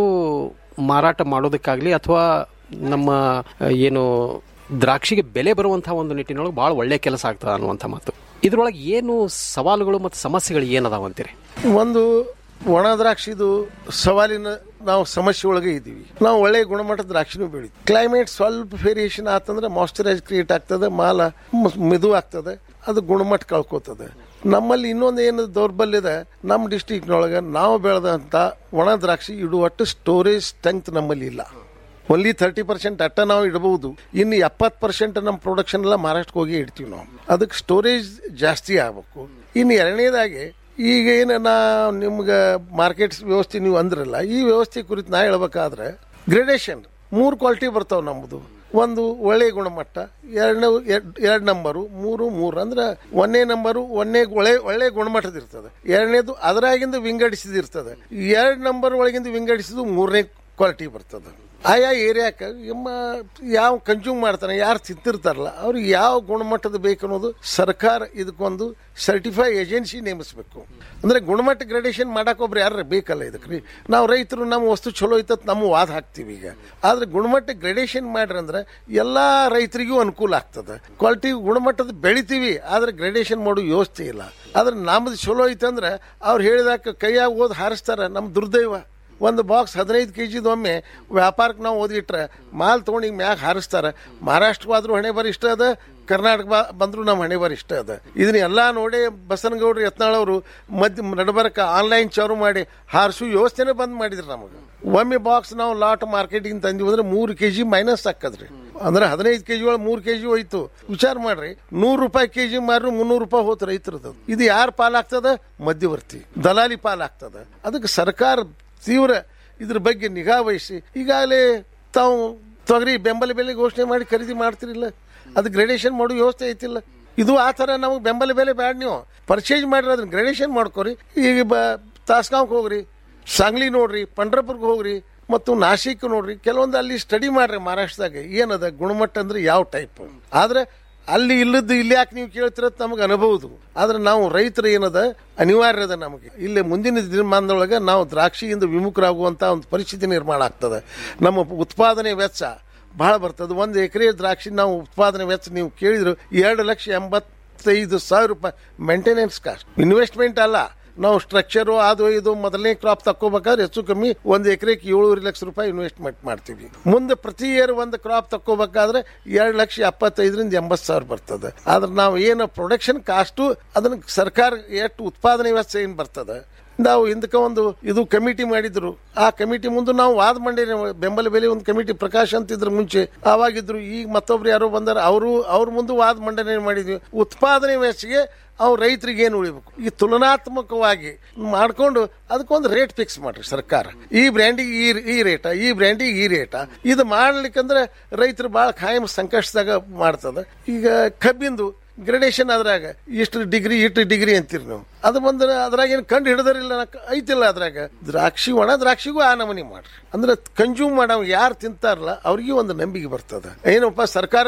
ಮಾರಾಟ ಮಾಡೋದಕ್ಕಾಗ್ಲಿ ಅಥವಾ ನಮ್ಮ ಆ, ಏನು ದ್ರಾಕ್ಷಿಗೆ ಬೆಲೆ ಬರುವಂತಹ ಒಂದು ನಿಟ್ಟಿನೊಳಗೆ ಬಹಳ ಒಳ್ಳೆ ಕೆಲಸ ಆಗ್ತದ ಅನ್ನುವಂಥ ಮಾತು ಇದ್ರೊಳಗೆ ಏನು ಸವಾಲುಗಳು ಮತ್ತು ಸಮಸ್ಯೆಗಳು ಏನದಾವ ಅಂತೀರಿ ಒಂದು ಒಣ ದ್ರಾಕ್ಷಿದು ಸವಾಲಿನ ನಾವು ಸಮಸ್ಯೆ ಒಳಗೆ ಇದ್ದೀವಿ ನಾವು ಒಳ್ಳೆ ಗುಣಮಟ್ಟದ ದ್ರಾಕ್ಷಿನೂ ಬೆಳಿ ಕ್ಲೈಮೇಟ್ ಸ್ವಲ್ಪ ವೇರಿಯೇಷನ್ ಆತಂದ್ರೆ ಮಾಯ್ಚರೈಸ್ ಕ್ರಿಯೇಟ್ ಆಗ್ತದೆ ಮಾಲ ಮ- ಮೆದು ಆಗ್ತದೆ ಅದು ಗುಣಮಟ್ಟ ಕಳ್ಕೊತದೆ ನಮ್ಮಲ್ಲಿ ಇನ್ನೊಂದು ಏನು ದೌರ್ಬಲ್ಯ ಇದೆ ನಮ್ಮ ಡಿಸ್ಟಿಕ್ನೊಳಗೆ ನಾವು ಬೆಳೆದಂಥ ಒಣ ದ್ರಾಕ್ಷಿ ಇಡುವಟ್ಟು ಸ್ಟೋರೇಜ್ ಸ್ಟ್ರೆಂತ್ ನಮ್ಮಲ್ಲಿ ಇಲ್ಲ ಒನ್ಲಿ ತರ್ಟಿ ಪರ್ಸೆಂಟ್ ಅಟ್ಟ ನಾವು ಇಡಬಹುದು ಇನ್ನು ಎಪ್ಪತ್ತು ಪರ್ಸೆಂಟ್ ನಮ್ಮ ಪ್ರೊಡಕ್ಷನ್ ಎಲ್ಲ ಮಹಾರಾಷ್ಟ್ರಕ್ಕೆ ಹೋಗಿ ಇಡ್ತೀವಿ ನಾವು ಅದಕ್ಕೆ ಸ್ಟೋರೇಜ್ ಜಾಸ್ತಿ ಆಗ್ಬೇಕು ಇನ್ನು ಎರಡನೇದಾಗಿ ಈಗ ಏನು ನಾ ನಿಮ್ಗೆ ಮಾರ್ಕೆಟ್ ವ್ಯವಸ್ಥೆ ನೀವು ಅಂದ್ರಲ್ಲ ಈ ವ್ಯವಸ್ಥೆ ಕುರಿತು ನಾ ಹೇಳ್ಬೇಕಾದ್ರೆ ಗ್ರೇಡೇಷನ್ ಮೂರು ಕ್ವಾಲಿಟಿ ಬರ್ತಾವೆ ನಮ್ಮದು ಒಂದು ಒಳ್ಳೆ ಗುಣಮಟ್ಟ ಎರಡನೇ ಎರಡು ನಂಬರು ಮೂರು ಮೂರು ಅಂದ್ರೆ ಒಂದನೇ ನಂಬರು ಒಂದನೇ ಒಳ್ಳೆ ಒಳ್ಳೆ ಗುಣಮಟ್ಟದ ಇರ್ತದೆ ಎರಡನೇದು ಅದರಾಗಿಂದ ವಿಂಗಡಿಸಿದ ಇರ್ತದೆ ಎರಡು ನಂಬರ್ ಒಳಗಿಂದ ವಿಂಗಡಿಸಿದ್ದು ಮೂರನೇ ಕ್ವಾಲಿಟಿ ಬರ್ತದೆ ಆಯಾ ಏರಿಯಾಕ್ಕೆ ಎಮ್ಮ ಯಾವ ಕನ್ಸ್ಯೂಮ್ ಮಾಡ್ತಾನೆ ಯಾರು ತಿಂತಿರ್ತಾರಲ್ಲ ಅವ್ರಿಗೆ ಯಾವ ಗುಣಮಟ್ಟದ ಬೇಕು ಅನ್ನೋದು ಸರ್ಕಾರ ಇದಕ್ಕೊಂದು ಸರ್ಟಿಫೈ ಏಜೆನ್ಸಿ ನೇಮಿಸಬೇಕು ಅಂದ್ರೆ ಗುಣಮಟ್ಟ ಗ್ರೇಡೇಷನ್ ಮಾಡಕ್ ಒಬ್ರು ಯಾರು ಬೇಕಲ್ಲ ಇದಕ್ಕೆ ರೀ ನಾವು ರೈತರು ನಮ್ಮ ವಸ್ತು ಚಲೋ ಐತತ್ ನಮ್ಮ ವಾದ ಹಾಕ್ತೀವಿ ಈಗ ಆದ್ರೆ ಗುಣಮಟ್ಟ ಗ್ರೇಡೇಷನ್ ಮಾಡ್ರಿ ಅಂದ್ರೆ ಎಲ್ಲಾ ರೈತರಿಗೂ ಅನುಕೂಲ ಆಗ್ತದೆ ಕ್ವಾಲಿಟಿ ಗುಣಮಟ್ಟದ ಬೆಳಿತೀವಿ ಆದ್ರೆ ಗ್ರೇಡೇಷನ್ ಮಾಡೋ ವ್ಯವಸ್ಥೆ ಇಲ್ಲ ಆದ್ರೆ ನಮ್ದು ಚಲೋ ಐತಂದ್ರೆ ಅವ್ರು ಹೇಳಿದಾಕ ಕೈಯಾಗ ಓದ್ ಹಾರಿಸ್ತಾರ ನಮ್ಮ ದುರ್ದೈವ ಒಂದು ಬಾಕ್ಸ್ ಹದಿನೈದು ಕೆ ಜಿದು ಒಮ್ಮೆ ವ್ಯಾಪಾರಕ್ಕೆ ನಾವು ಓದಿಟ್ರೆ ಮಾಲ್ ತೊಗೊಂಡು ಈಗ ಮ್ಯಾಗ ಹಾರಿಸ್ತಾರೆ ಮಹಾರಾಷ್ಟ್ರಕ್ಕೆ ಆದ್ರೂ ಹಣೆ ಬರ ಇಷ್ಟ ಅದ ಕರ್ನಾಟಕ ಬಾ ಬಂದ್ರು ನಮ್ಮ ಹಣೆ ಬರ ಇಷ್ಟ ಅದ ಇದನ್ನ ಎಲ್ಲ ನೋಡಿ ಬಸನಗೌಡ್ರು ಯತ್ನಾಳ್ ಅವರು ಮಧ್ಯ ನಡಬರಕ ಆನ್ಲೈನ್ ಚಾರು ಮಾಡಿ ಹಾರಿಸು ವ್ಯವಸ್ಥೆನೇ ಬಂದ್ ಮಾಡಿದ್ರು ನಮಗೆ ಒಮ್ಮೆ ಬಾಕ್ಸ್ ನಾವು ಲಾಟ್ ಮಾರ್ಕೆಟಿಂಗ್ ತಂದಿವಿ ಅಂದ್ರೆ ಮೂರು ಕೆ ಜಿ ಮೈನಸ್ ಹಾಕದ್ರಿ ಅಂದ್ರೆ ಹದಿನೈದು ಕೆ ಜಿ ಒಳಗೆ ಮೂರು ಕೆ ಜಿ ಹೋಯ್ತು ವಿಚಾರ ಮಾಡ್ರಿ ನೂರು ರೂಪಾಯಿ ಕೆ ಜಿ ಮಾರು ಮುನ್ನೂರು ರೂಪಾಯಿ ಹೋತು ರೈತರದ್ದು ಇದು ಯಾರ ಪಾಲಾಗ್ತದ ಮಧ್ಯವರ್ತಿ ದಲಾಲಿ ಪಾಲಾಗ್ತದ ಅದಕ್ಕೆ ಸರ್ಕಾರ ತೀವ್ರ ಇದ್ರ ಬಗ್ಗೆ ನಿಗಾ ವಹಿಸಿ ಈಗಾಗಲೇ ತಾವು ತೊಗರಿ ಬೆಂಬಲ ಬೆಲೆ ಘೋಷಣೆ ಮಾಡಿ ಖರೀದಿ ಮಾಡ್ತಿರಿಲ್ಲ ಅದು ಗ್ರೇಡೇಷನ್ ಮಾಡೋ ವ್ಯವಸ್ಥೆ ಐತಿಲ್ಲ ಇದು ಆ ಥರ ನಮಗೆ ಬೆಂಬಲ ಬೆಲೆ ಬ್ಯಾಡ ನೀವು ಪರ್ಚೇಸ್ ಮಾಡ್ರಿ ಅದನ್ನ ಗ್ರೇಡೇಷನ್ ಮಾಡ್ಕೊರಿ ಈಗ ಬ ತಾಸ್ಗಾಂವ್ಗೆ ಹೋಗ್ರಿ ಸಾಂಗ್ಲಿ ನೋಡ್ರಿ ಪಂಡ್ರಪುರ್ಗೆ ಹೋಗ್ರಿ ಮತ್ತು ನಾಸಿಕ್ ನೋಡ್ರಿ ಕೆಲವೊಂದು ಅಲ್ಲಿ ಸ್ಟಡಿ ಮಾಡ್ರಿ ಮಹಾರಾಷ್ಟ್ರದಾಗ ಏನದ ಗುಣಮಟ್ಟ ಅಂದ್ರೆ ಯಾವ ಟೈಪ್ ಆದ್ರೆ ಅಲ್ಲಿ ಇಲ್ಲದ್ದು ಇಲ್ಲಿ ಯಾಕೆ ನೀವು ಕೇಳ್ತಿರತ್ ನಮಗೆ ಅನುಭವದು ಆದ್ರೆ ನಾವು ರೈತರು ಏನದ ಅನಿವಾರ್ಯ ಅದ ನಮಗೆ ಇಲ್ಲಿ ಮುಂದಿನ ದಿನಮಾನದೊಳಗೆ ನಾವು ದ್ರಾಕ್ಷಿಯಿಂದ ವಿಮುಖರಾಗುವಂತ ಒಂದು ಪರಿಸ್ಥಿತಿ ನಿರ್ಮಾಣ ಆಗ್ತದೆ ನಮ್ಮ ಉತ್ಪಾದನೆ ವೆಚ್ಚ ಬಹಳ ಬರ್ತದೆ ಒಂದು ಎಕರೆ ದ್ರಾಕ್ಷಿ ನಾವು ಉತ್ಪಾದನೆ ವೆಚ್ಚ ನೀವು ಕೇಳಿದ್ರು ಎರಡು ಲಕ್ಷ ಎಂಬತ್ತೈದು ಸಾವಿರ ರೂಪಾಯಿ ಮೇಂಟೆನೆನ್ಸ್ ಕಾಸ್ಟ್ ಇನ್ವೆಸ್ಟ್ಮೆಂಟ್ ಅಲ್ಲ ನಾವು ಸ್ಟ್ರಕ್ಚರು ಅದು ಇದು ಮೊದಲನೇ ಕ್ರಾಪ್ ತಕ್ಕೋಬೇಕಾದ್ರೆ ಹೆಚ್ಚು ಕಮ್ಮಿ ಒಂದು ಎಕರೆಗೆ ಏಳೂವರೆ ಲಕ್ಷ ರೂಪಾಯಿ ಇನ್ವೆಸ್ಟ್ಮೆಂಟ್ ಮಾಡ್ತೀವಿ ಮುಂದೆ ಪ್ರತಿ ಇಯರ್ ಒಂದು ಕ್ರಾಪ್ ತಕ್ಕೋಬೇಕಾದ್ರೆ ಎರಡು ಲಕ್ಷ ಎಪ್ಪತ್ತೈದರಿಂದ ಎಂಬತ್ತು ಸಾವಿರ ಬರ್ತದೆ ಆದ್ರೆ ನಾವು ಏನು ಪ್ರೊಡಕ್ಷನ್ ಕಾಸ್ಟು ಅದನ್ನ ಸರ್ಕಾರ ಎಷ್ಟು ಉತ್ಪಾದನೆ ವ್ಯವಸ್ಥೆ ಏನು ಬರ್ತದೆ ನಾವು ಹಿಂದಕ್ಕೆ ಒಂದು ಇದು ಕಮಿಟಿ ಮಾಡಿದ್ರು ಆ ಕಮಿಟಿ ಮುಂದೆ ನಾವು ವಾದ ಮಂಡಿ ಬೆಂಬಲ ಬೆಲೆ ಒಂದು ಕಮಿಟಿ ಪ್ರಕಾಶ್ ಅಂತಿದ್ರು ಮುಂಚೆ ಆವಾಗಿದ್ರು ಈಗ ಮತ್ತೊಬ್ರು ಯಾರೋ ಬಂದಾರ ಅವರು ಅವ್ರ ಮುಂದೆ ವಾದ ಮಂಡನೆ ಮಾಡಿದ್ವಿ ಉತ್ಪಾದನೆ ವ್ಯವಸ್ಥೆಗೆ ಅವ್ರು ರೈತರಿಗೆ ಏನು ಉಳಿಬೇಕು ಈ ತುಲನಾತ್ಮಕವಾಗಿ ಮಾಡ್ಕೊಂಡು ಅದಕ್ಕೊಂದು ರೇಟ್ ಫಿಕ್ಸ್ ಮಾಡ್ರಿ ಸರ್ಕಾರ ಈ ಬ್ರ್ಯಾಂಡಿಗೆ ಈ ಈ ರೇಟ ಈ ಬ್ರ್ಯಾಂಡಿಗೆ ಈ ರೇಟ ಇದು ಮಾಡ್ಲಿಕ್ಕಂದ್ರೆ ರೈತರು ಭಾಳ ಖಾಯಂ ಸಂಕಷ್ಟದಾಗ ಮಾಡ್ತದ ಈಗ ಕಬ್ಬಿಂದು ಗ್ರೇಡೇಷನ್ ಅದ್ರಾಗ ಇಷ್ಟು ಡಿಗ್ರಿ ಇಷ್ಟು ಡಿಗ್ರಿ ಅಂತೀರಿ ನೀವು ಅದು ಬಂದ್ರೆ ಅದ್ರಾಗ ಏನು ಕಂಡು ಹಿಡಿದರಿಲ್ಲ ಐತಿಲ್ಲ ಅದ್ರಾಗ ದ್ರಾಕ್ಷಿ ಒಣ ದ್ರಾಕ್ಷಿಗೂ ಆ ನಮೂನಿ ಮಾಡ್ರಿ ಅಂದ್ರೆ ಕನ್ಸ್ಯೂಮ್ ಮಾಡೋ ಯಾರು ತಿಂತಾರಲ್ಲ ಅವ್ರಿಗೆ ಒಂದು ನಂಬಿಕೆ ಬರ್ತದ ಏನಪ್ಪ ಸರ್ಕಾರ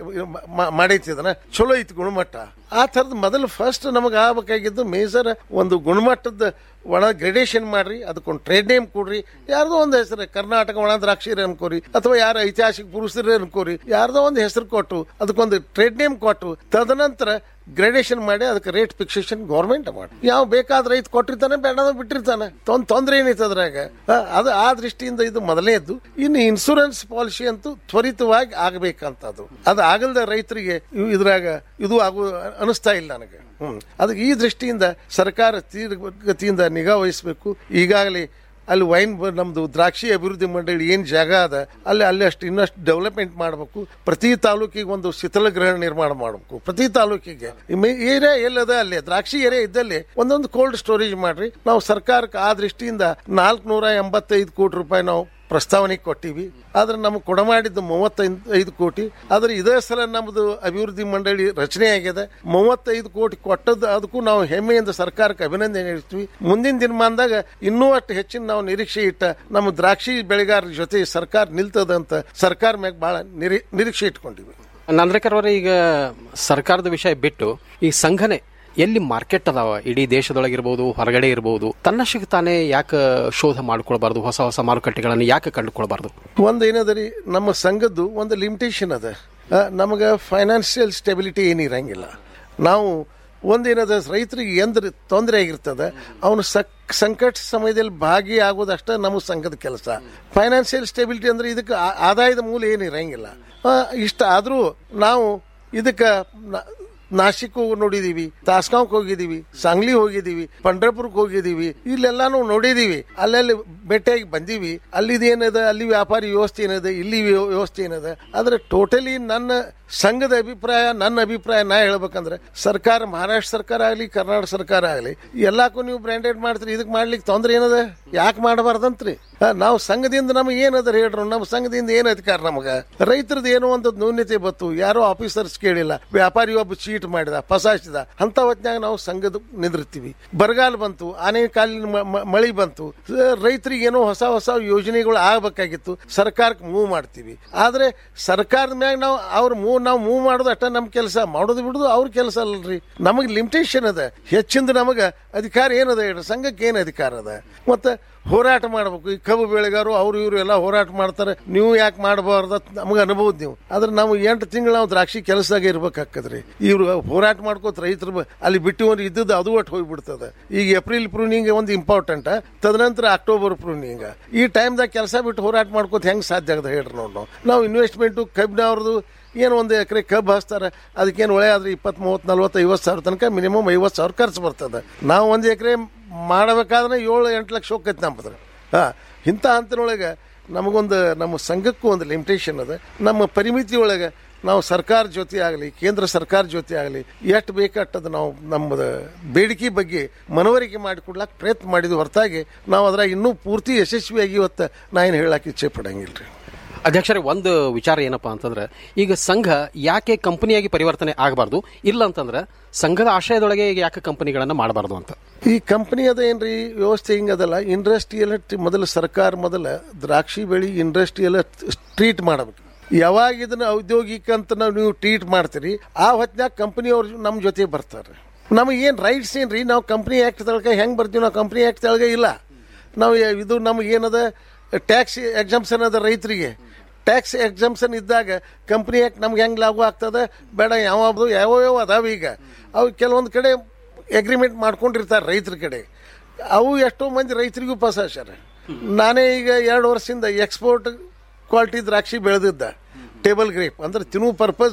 ಮಾಡೈತಿ ಅದನ್ನ ಚಲೋ ಐತಿ ಗುಣಮಟ್ಟ ಆ ಥರದ್ ಮೊದಲು ಫಸ್ಟ್ ನಮಗೆ ಆಗ್ಬೇಕಾಗಿದ್ದು ಮೇಜರ್ ಒಂದು ಗುಣಮಟ್ಟದ ಒಣ ಗ್ರೇಡೇಷನ್ ಮಾಡ್ರಿ ಅದಕ್ಕೊಂದು ಟ್ರೇಡ್ ನೇಮ್ ಕೊಡ್ರಿ ಯಾರ್ದೋ ಒಂದು ಹೆಸರು ಕರ್ನಾಟಕ ಒಣ ದ್ರಾಕ್ಷಿ ಅನ್ಕೋರಿ ಅಥವಾ ಯಾರ ಐತಿಹಾಸಿಕ ಪುರುಷರೇ ಅನ್ಕೋರಿ ಯಾರ್ದೋ ಒಂದು ಹೆಸರು ಕೊಟ್ಟು ಅದಕ್ಕೊಂದು ಟ್ರೇಡ್ ನೇಮ್ ಕೊಟ್ಟು ತದನಂತರ ಗ್ರೇಡೇಷನ್ ಮಾಡಿ ಅದಕ್ಕೆ ರೇಟ್ ಫಿಕ್ಸೇಷನ್ ಗೌರ್ಮೆಂಟ್ ಮಾಡಿ ಯಾವ ಬೇಕಾದ ರೈತ ಕೊಟ್ಟಿರ್ತಾನೆ ಬೇಡ ಬಿಟ್ಟಿರ್ತಾನೆ ತೊಂದ್ ತೊಂದ್ರೆ ಏನೈತೆ ಅದ್ರಾಗ ಆ, ಅದು ಆ ದೃಷ್ಟಿಯಿಂದ ಇದು ಮೊದಲನೇದ್ದು ಇನ್ನು ಇನ್ಸೂರೆನ್ಸ್ ಪಾಲಿಸಿ ಅಂತೂ ತ್ವರಿತವಾಗಿ ಆಗಬೇಕಂತದು ಅದು ಆಗಲ್ದ ರೈತರಿಗೆ ಇವ್- ಇದ್ರಾಗ ಇದು ಆಗು ಅನಿಸ್ತಾ ಇಲ್ಲ ನನಗೆ ಹ್ಮ್ ಅದಕ್ಕೆ ಈ ದೃಷ್ಟಿಯಿಂದ ಸರ್ಕಾರ ತೀರ್ಗತಿಯಿಂದ ನಿಗಾ ವಹಿಸಬೇಕು ಈಗಾಗಲೇ ಅಲ್ಲಿ ವೈನ್ ಬ- ನಮ್ದು ದ್ರಾಕ್ಷಿ ಅಭಿವೃದ್ಧಿ ಮಂಡಳಿ ಏನ್ ಜಾಗ ಅದ ಅಲ್ಲಿ ಅಲ್ಲಿ ಅಷ್ಟು ಇನ್ನಷ್ಟು ಡೆವಲಪ್ಮೆಂಟ್ ಮಾಡಬೇಕು ಪ್ರತಿ ತಾಲೂಕಿಗೆ ಒಂದು ಶೀತಲ ಗೃಹ ನಿರ್ಮಾಣ ಮಾಡಬೇಕು ಪ್ರತಿ ತಾಲೂಕಿಗೆ ಏರಿಯಾ ಎಲ್ಲದ ಅಲ್ಲಿ ದ್ರಾಕ್ಷಿ ಏರಿಯಾ ಇದ್ದಲ್ಲಿ ಒಂದೊಂದು ಕೋಲ್ಡ್ ಸ್ಟೋರೇಜ್ ಮಾಡ್ರಿ ನಾವು ಸರ್ಕಾರಕ್ಕೆ ಆ ದೃಷ್ಟಿಯಿಂದ ನಾಲ್ಕುನೂರ ಎಂಬತ್ತೈದು ಕೋಟಿ ರೂಪಾಯಿ ನಾವು ಪ್ರಸ್ತಾವನೆ ಕೊಟ್ಟಿವಿ ಆದ್ರೆ ನಮ್ಗೆ ಕೊಡಮಾಡಿದ್ದು ಮೂವತ್ತೈದು ಐದು ಕೋಟಿ ಆದ್ರೆ ಇದೇ ಸಲ ನಮ್ದು ಅಭಿವೃದ್ಧಿ ಮಂಡಳಿ ರಚನೆ ಆಗಿದೆ ಮೂವತ್ತೈದು ಕೋಟಿ ಕೊಟ್ಟದ್ದು ಅದಕ್ಕೂ ನಾವು ಹೆಮ್ಮೆಯಿಂದ ಸರ್ಕಾರಕ್ಕೆ ಅಭಿನಂದನೆ ಹೇಳ್ತೀವಿ ಮುಂದಿನ ದಿನಮಾನದಾಗ ಇನ್ನೂ ಅಷ್ಟು ಹೆಚ್ಚಿನ ನಾವು ನಿರೀಕ್ಷೆ ಇಟ್ಟ ನಮ್ಮ ದ್ರಾಕ್ಷಿ ಬೆಳೆಗಾರರ ಜೊತೆ ಸರ್ಕಾರ ನಿಲ್ತದಂತ ಸರ್ಕಾರ ಮ್ಯಾಗ ಬಹಳ ನಿರೀ ನಿರೀಕ್ಷೆ ಇಟ್ಕೊಂಡಿವಿ ನಂದ್ರೇಕರ್ ಅವರೇ ಈಗ ಸರ್ಕಾರದ ವಿಷಯ ಬಿಟ್ಟು ಈ ಸಂಘನೆ ಎಲ್ಲಿ ಮಾರ್ಕೆಟ್ ಅದಾವ ಇಡೀ ದೇಶದೊಳಗಿರ್ಬೋದು ಹೊರಗಡೆ ಇರ್ಬೋದು ತನ್ನಷ್ಟಕ್ಕೆ ತಾನೇ ಯಾಕೆ ಶೋಧ ಮಾಡ್ಕೊಳ್ಬಾರ್ದು ಹೊಸ ಹೊಸ ಮಾರುಕಟ್ಟೆಗಳನ್ನು ಯಾಕೆ ಕಂಡುಕೊಳ್ಬಾರ್ದು ಒಂದು ಏನದ ರೀ ನಮ್ಮ ಸಂಘದ್ದು ಒಂದು ಲಿಮಿಟೇಷನ್ ಅದ ನಮಗೆ ಫೈನಾನ್ಷಿಯಲ್ ಸ್ಟೆಬಿಲಿಟಿ ಏನಿರಂಗಿಲ್ಲ ನಾವು ಒಂದೇನದ ರೈತರಿಗೆ ಎಂದ್ರ ತೊಂದರೆ ಆಗಿರ್ತದೆ ಅವನು ಸಕ್ ಸಂಕಟ ಸಮಯದಲ್ಲಿ ಭಾಗಿಯಾಗೋದಷ್ಟೇ ನಮ್ಮ ಸಂಘದ ಕೆಲಸ ಫೈನಾನ್ಷಿಯಲ್ ಸ್ಟೆಬಿಲಿಟಿ ಅಂದ್ರೆ ಇದಕ್ಕೆ ಆ- ಆದಾಯದ ಮೂಲ ಏನಿರಂಗಿಲ್ಲ ಆ, ಇಷ್ಟ ಆದರೂ ನಾವು ಇದಕ್ಕೆ ನಾಸಿಕ್ ನೋಡಿದೀವಿ ತಾಸ್ಗಾಂವ್ಕ್ ಹೋಗಿದೀವಿ ಸಾಂಗ್ಲಿ ಹೋಗಿದೀವಿ ಪಂಡ್ರಪುರಕ್ಕೆ ಹೋಗಿದೀವಿ ಇಲ್ಲೆಲ್ಲಾನು ನೋಡಿದೀವಿ ಅಲ್ಲಲ್ಲಿ ಭೇಟಿಯಾಗಿ ಬಂದೀವಿ ಅಲ್ಲಿದ್ ಏನದ ಅಲ್ಲಿ ವ್ಯಾಪಾರಿ ವ್ಯವಸ್ಥೆ ಏನದ ಇಲ್ಲಿ ವ್ಯ- ವ್ಯವಸ್ಥೆ ಏನದ ಆದ್ರೆ ಟೋಟಲಿ ನನ್ನ ಸಂಘದ ಅಭಿಪ್ರಾಯ ನನ್ನ ಅಭಿಪ್ರಾಯ ನಾ ಹೇಳ್ಬೇಕಂದ್ರೆ ಸರ್ಕಾರ ಮಹಾರಾಷ್ಟ್ರ ಸರ್ಕಾರ ಆಗಲಿ ಕರ್ನಾಟಕ ಸರ್ಕಾರ ಆಗಲಿ ಎಲ್ಲಾಕು ನೀವು ಬ್ರ್ಯಾಂಡೆಡ್ ಮಾಡ್ತೀರಿ ಇದಕ್ಕೆ ಮಾಡ್ಲಿಕ್ಕೆ ತೊಂದ್ರೆ ಏನದ ಯಾಕೆ ಮಾಡಬಾರ್ದಂತ್ರಿ ಆ, ನಾವು ಸಂಘದಿಂದ ನಮಗೆ ಏನದ ಹೇಳ್ರು ನಮ್ಮ ಸಂಘದಿಂದ ಏನ್ ಅಧಿಕಾರ ನಮಗ ರೈತರದ್ದು ಏನೋ ಒಂದು ನ್ಯೂನ್ಯತೆ ಬತ್ತು ಯಾರೋ ಆಫೀಸರ್ಸ್ ಕೇಳಿಲ್ಲ ವ್ಯಾಪಾರಿ ಒಬ್ಬ ಚೀಟ್ ಮಾಡಿದ ಫಸಾಯಿಸಿದ ಅಂತ ಹೊತ್ನ್ಯಾಗ ನಾವು ಸಂಘದ ನಿಂದಿರ್ತೀವಿ ಬರಗಾಲ ಬಂತು ಆನೆ ಕಾಲಿನ ಮ- ಮ- ಮಳಿ ಬಂತು ರೈತರಿಗೆ ಏನೋ ಹೊಸ ಹೊಸ ಯೋಜನೆಗಳು ಆಗ್ಬೇಕಾಗಿತ್ತು ಸರ್ಕಾರಕ್ಕೆ ಮೂವ್ ಮಾಡ್ತೀವಿ ಆದ್ರೆ ಸರ್ಕಾರದ ಮ್ಯಾಗ ನಾವು ಅವ್ರ ಮೂವ್ ನಾವು ಮೂವ್ ಮಾಡೋದು ಅಷ್ಟ ನಮ್ ಕೆಲಸ ಮಾಡೋದು ಬಿಡುದು ಅವ್ರ ಕೆಲಸ ಅಲ್ರಿ ನಮಗೆ ಲಿಮಿಟೇಷನ್ ಅದ ಹೆಚ್ಚಿಂದ ನಮಗ ಅಧಿಕಾರ ಏನದ ಹೇಳ್ರಿ ಸಂಘಕ್ಕೆ ಏನ್ ಅಧಿಕಾರ ಅದ ಮತ್ತೆ ಹೋರಾಟ ಮಾಡ್ಬೇಕು ಈ ಕಬ್ಬು ಬೆಳೆಗಾರರು ಅವ್ರು ಇವರು ಎಲ್ಲ ಹೋರಾಟ ಮಾಡ್ತಾರೆ ನೀವು ಯಾಕೆ ಮಾಡಬಾರ್ದ ನಮಗೆ ಅನ್ಬೋದು ನೀವು ಆದ್ರೆ ನಾವು ಎಂಟು ತಿಂಗಳು ನಾವು ದ್ರಾಕ್ಷಿ ಕೆಲಸದಾಗ ಇರ್ಬೇಕಾಕದ್ರಿ ಇವ್ರು ಹೋರಾಟ ಮಾಡ್ಕೋತ ರೈತರು ಬ- ಅಲ್ಲಿ ಬಿಟ್ಟು ಒಂದು ಇದ್ದದ್ದು ಅದು ಒಟ್ಟು ಹೋಗ್ಬಿಡ್ತದೆ ಈಗ ಏಪ್ರಿಲ್ ಪ್ರೂನಿಂಗ್ ಒಂದು ಇಂಪಾರ್ಟೆಂಟ್ ತದನಂತರ ಅಕ್ಟೋಬರ್ ಪ್ರೂನಿಂಗ್ ಈ ಟೈಮ್ದಾಗ ಕೆಲಸ ಬಿಟ್ಟು ಹೋರಾಟ ಮಾಡ್ಕೋತ ಹೆಂಗ್ ಸಾಧ್ಯ ಆಗದ ಹೇಳ್ರಿ ನೋಡ್ ನಾವು ನಾವು ಇನ್ವೆಸ್ಟ್ಮೆಂಟು ಕಬ್ಬಿನವ್ರದ್ದು ಏನು ಒಂದು ಎಕರೆ ಕಬ್ಬು ಹಚ್ತಾರೆ ಅದಕ್ಕೇನು ಒಳ್ಳೆ ಆದ್ರೆ ಇಪ್ಪತ್ತ್ ಮೂವತ್ತು ನಲ್ವತ್ತು ಐವತ್ತು ಸಾವಿರ ತನಕ ಮಿನಿಮಮ್ ಐವತ್ತು ಸಾವಿರ ಖರ್ಚು ಬರ್ತದೆ ನಾವು ಒಂದು ಎಕರೆ ಮಾಡಬೇಕಾದ್ರೆ ಏಳು ಎಂಟು ಲಕ್ಷ ಹೋಗ್ತೈತೆ ನಮ್ಮದ್ರ ಹಾಂ ಇಂಥ ಹಂತನೊಳಗೆ ನಮಗೊಂದು ನಮ್ಮ ಸಂಘಕ್ಕೂ ಒಂದು ಲಿಮಿಟೇಷನ್ ಅದ ನಮ್ಮ ಪರಿಮಿತಿ ಒಳಗೆ ನಾವು ಸರ್ಕಾರ ಜೊತೆ ಆಗಲಿ ಕೇಂದ್ರ ಸರ್ಕಾರ ಜೊತೆ ಆಗಲಿ ಎಷ್ಟು ಬೇಕಟ್ಟದ ನಾವು ನಮ್ಮದ ಬೇಡಿಕೆ ಬಗ್ಗೆ ಮನವರಿಕೆ ಮಾಡಿಕೊಡ್ಲಾಕ ಪ್ರಯತ್ನ ಮಾಡಿದ್ವಿ ಹೊರತಾಗಿ ನಾವು ಅದ್ರಾಗ ಇನ್ನೂ ಪೂರ್ತಿ ಯಶಸ್ವಿಯಾಗಿ ಇವತ್ತು ನಾ ಏನು ಹೇಳಕ್ಕೆ ಇಚ್ಛೆ ಪಡಂಗಿಲ್ಲ ರೀ ಅಧ್ಯಕ್ಷರೇ ಒಂದು ವಿಚಾರ ಏನಪ್ಪಾ ಅಂತಂದ್ರೆ ಈಗ ಸಂಘ ಯಾಕೆ ಕಂಪನಿಯಾಗಿ ಪರಿವರ್ತನೆ ಆಗಬಾರ್ದು ಇಲ್ಲ ಅಂತಂದ್ರೆ ಸಂಘದ ಆಶಯದೊಳಗೆ ಈಗ ಯಾಕೆ ಕಂಪನಿಗಳನ್ನ ಮಾಡಬಾರ್ದು ಅಂತ ಈ ಕಂಪನಿ ಅದ ಏನ್ರಿ ವ್ಯವಸ್ಥೆ ಹಿಂಗದಲ್ಲ ಇಂಡಸ್ಟ್ರಿಯಲ್ ಮೊದಲು ಸರ್ಕಾರ ಮೊದಲ ದ್ರಾಕ್ಷಿ ಬೆಳಿ ಇಂಡಸ್ಟ್ರಿಯಲ್ ಟ್ರೀಟ್ ಮಾಡಬೇಕು ಯಾವಾಗ ಇದನ್ನ ಔದ್ಯೋಗಿಕ ಅಂತ ನಾವು ನೀವು ಟ್ರೀಟ್ ಮಾಡ್ತೀರಿ ಆ ಹೊತ್ನ್ಯಾಗ ಕಂಪನಿಯವ್ರು ನಮ್ಮ ಜೊತೆ ಬರ್ತಾರೆ ನಮಗೆ ಏನು ರೈಟ್ಸ್ ಏನ್ರಿ ನಾವು ಕಂಪ್ನಿ ಆ್ಯಕ್ಟ್ ತಳಕ ಹೆಂಗೆ ಬರ್ತೀವಿ ನಾವು ಕಂಪ್ನಿ ಆ್ಯಕ್ಟ್ ತಳಗ ಇಲ್ಲ ನಾವು ಯ- ಇದು ನಮ್ಗೆ ಏನದ ಟ್ಯಾಕ್ಸ್ ಎಕ್ಸಾಮ್ಷನ್ ಅದ ರೈತರಿಗೆ ಟ್ಯಾಕ್ಸ್ ಎಕ್ಸಾಮ್ಷನ್ ಇದ್ದಾಗ ಕಂಪ್ನಿ ಆ್ಯಕ್ಟ್ ನಮ್ಗೆ ಹೆಂಗೆ ಲಾಗು ಆಗ್ತದೆ ಬೇಡ ಯಾವ್ದು ಯಾವ ಯಾವ ಅದಾವ ಈಗ ಅವು ಕೆಲವೊಂದು ಕಡೆ ಅಗ್ರಿಮೆಂಟ್ ಮಾಡ್ಕೊಂಡಿರ್ತಾರೆ ರೈತರ ಕಡೆ ಅವು ಎಷ್ಟೋ ಮಂದಿ ರೈತರಿಗೂ ಪಾಸ್ ಆಶ್ಯಾರ ನಾನೇ ಈಗ ಎರಡು ವರ್ಷದಿಂದ ಎಕ್ಸ್ಪೋರ್ಟ್ ಕ್ವಾಲಿಟಿ ದ್ರಾಕ್ಷಿ ಬೆಳೆದಿದ್ದ ಟೇಬಲ್ ಗ್ರೇಪ್ ಅಂದ್ರೆ ತಿನ್ನುವ ಪರ್ಪಸ್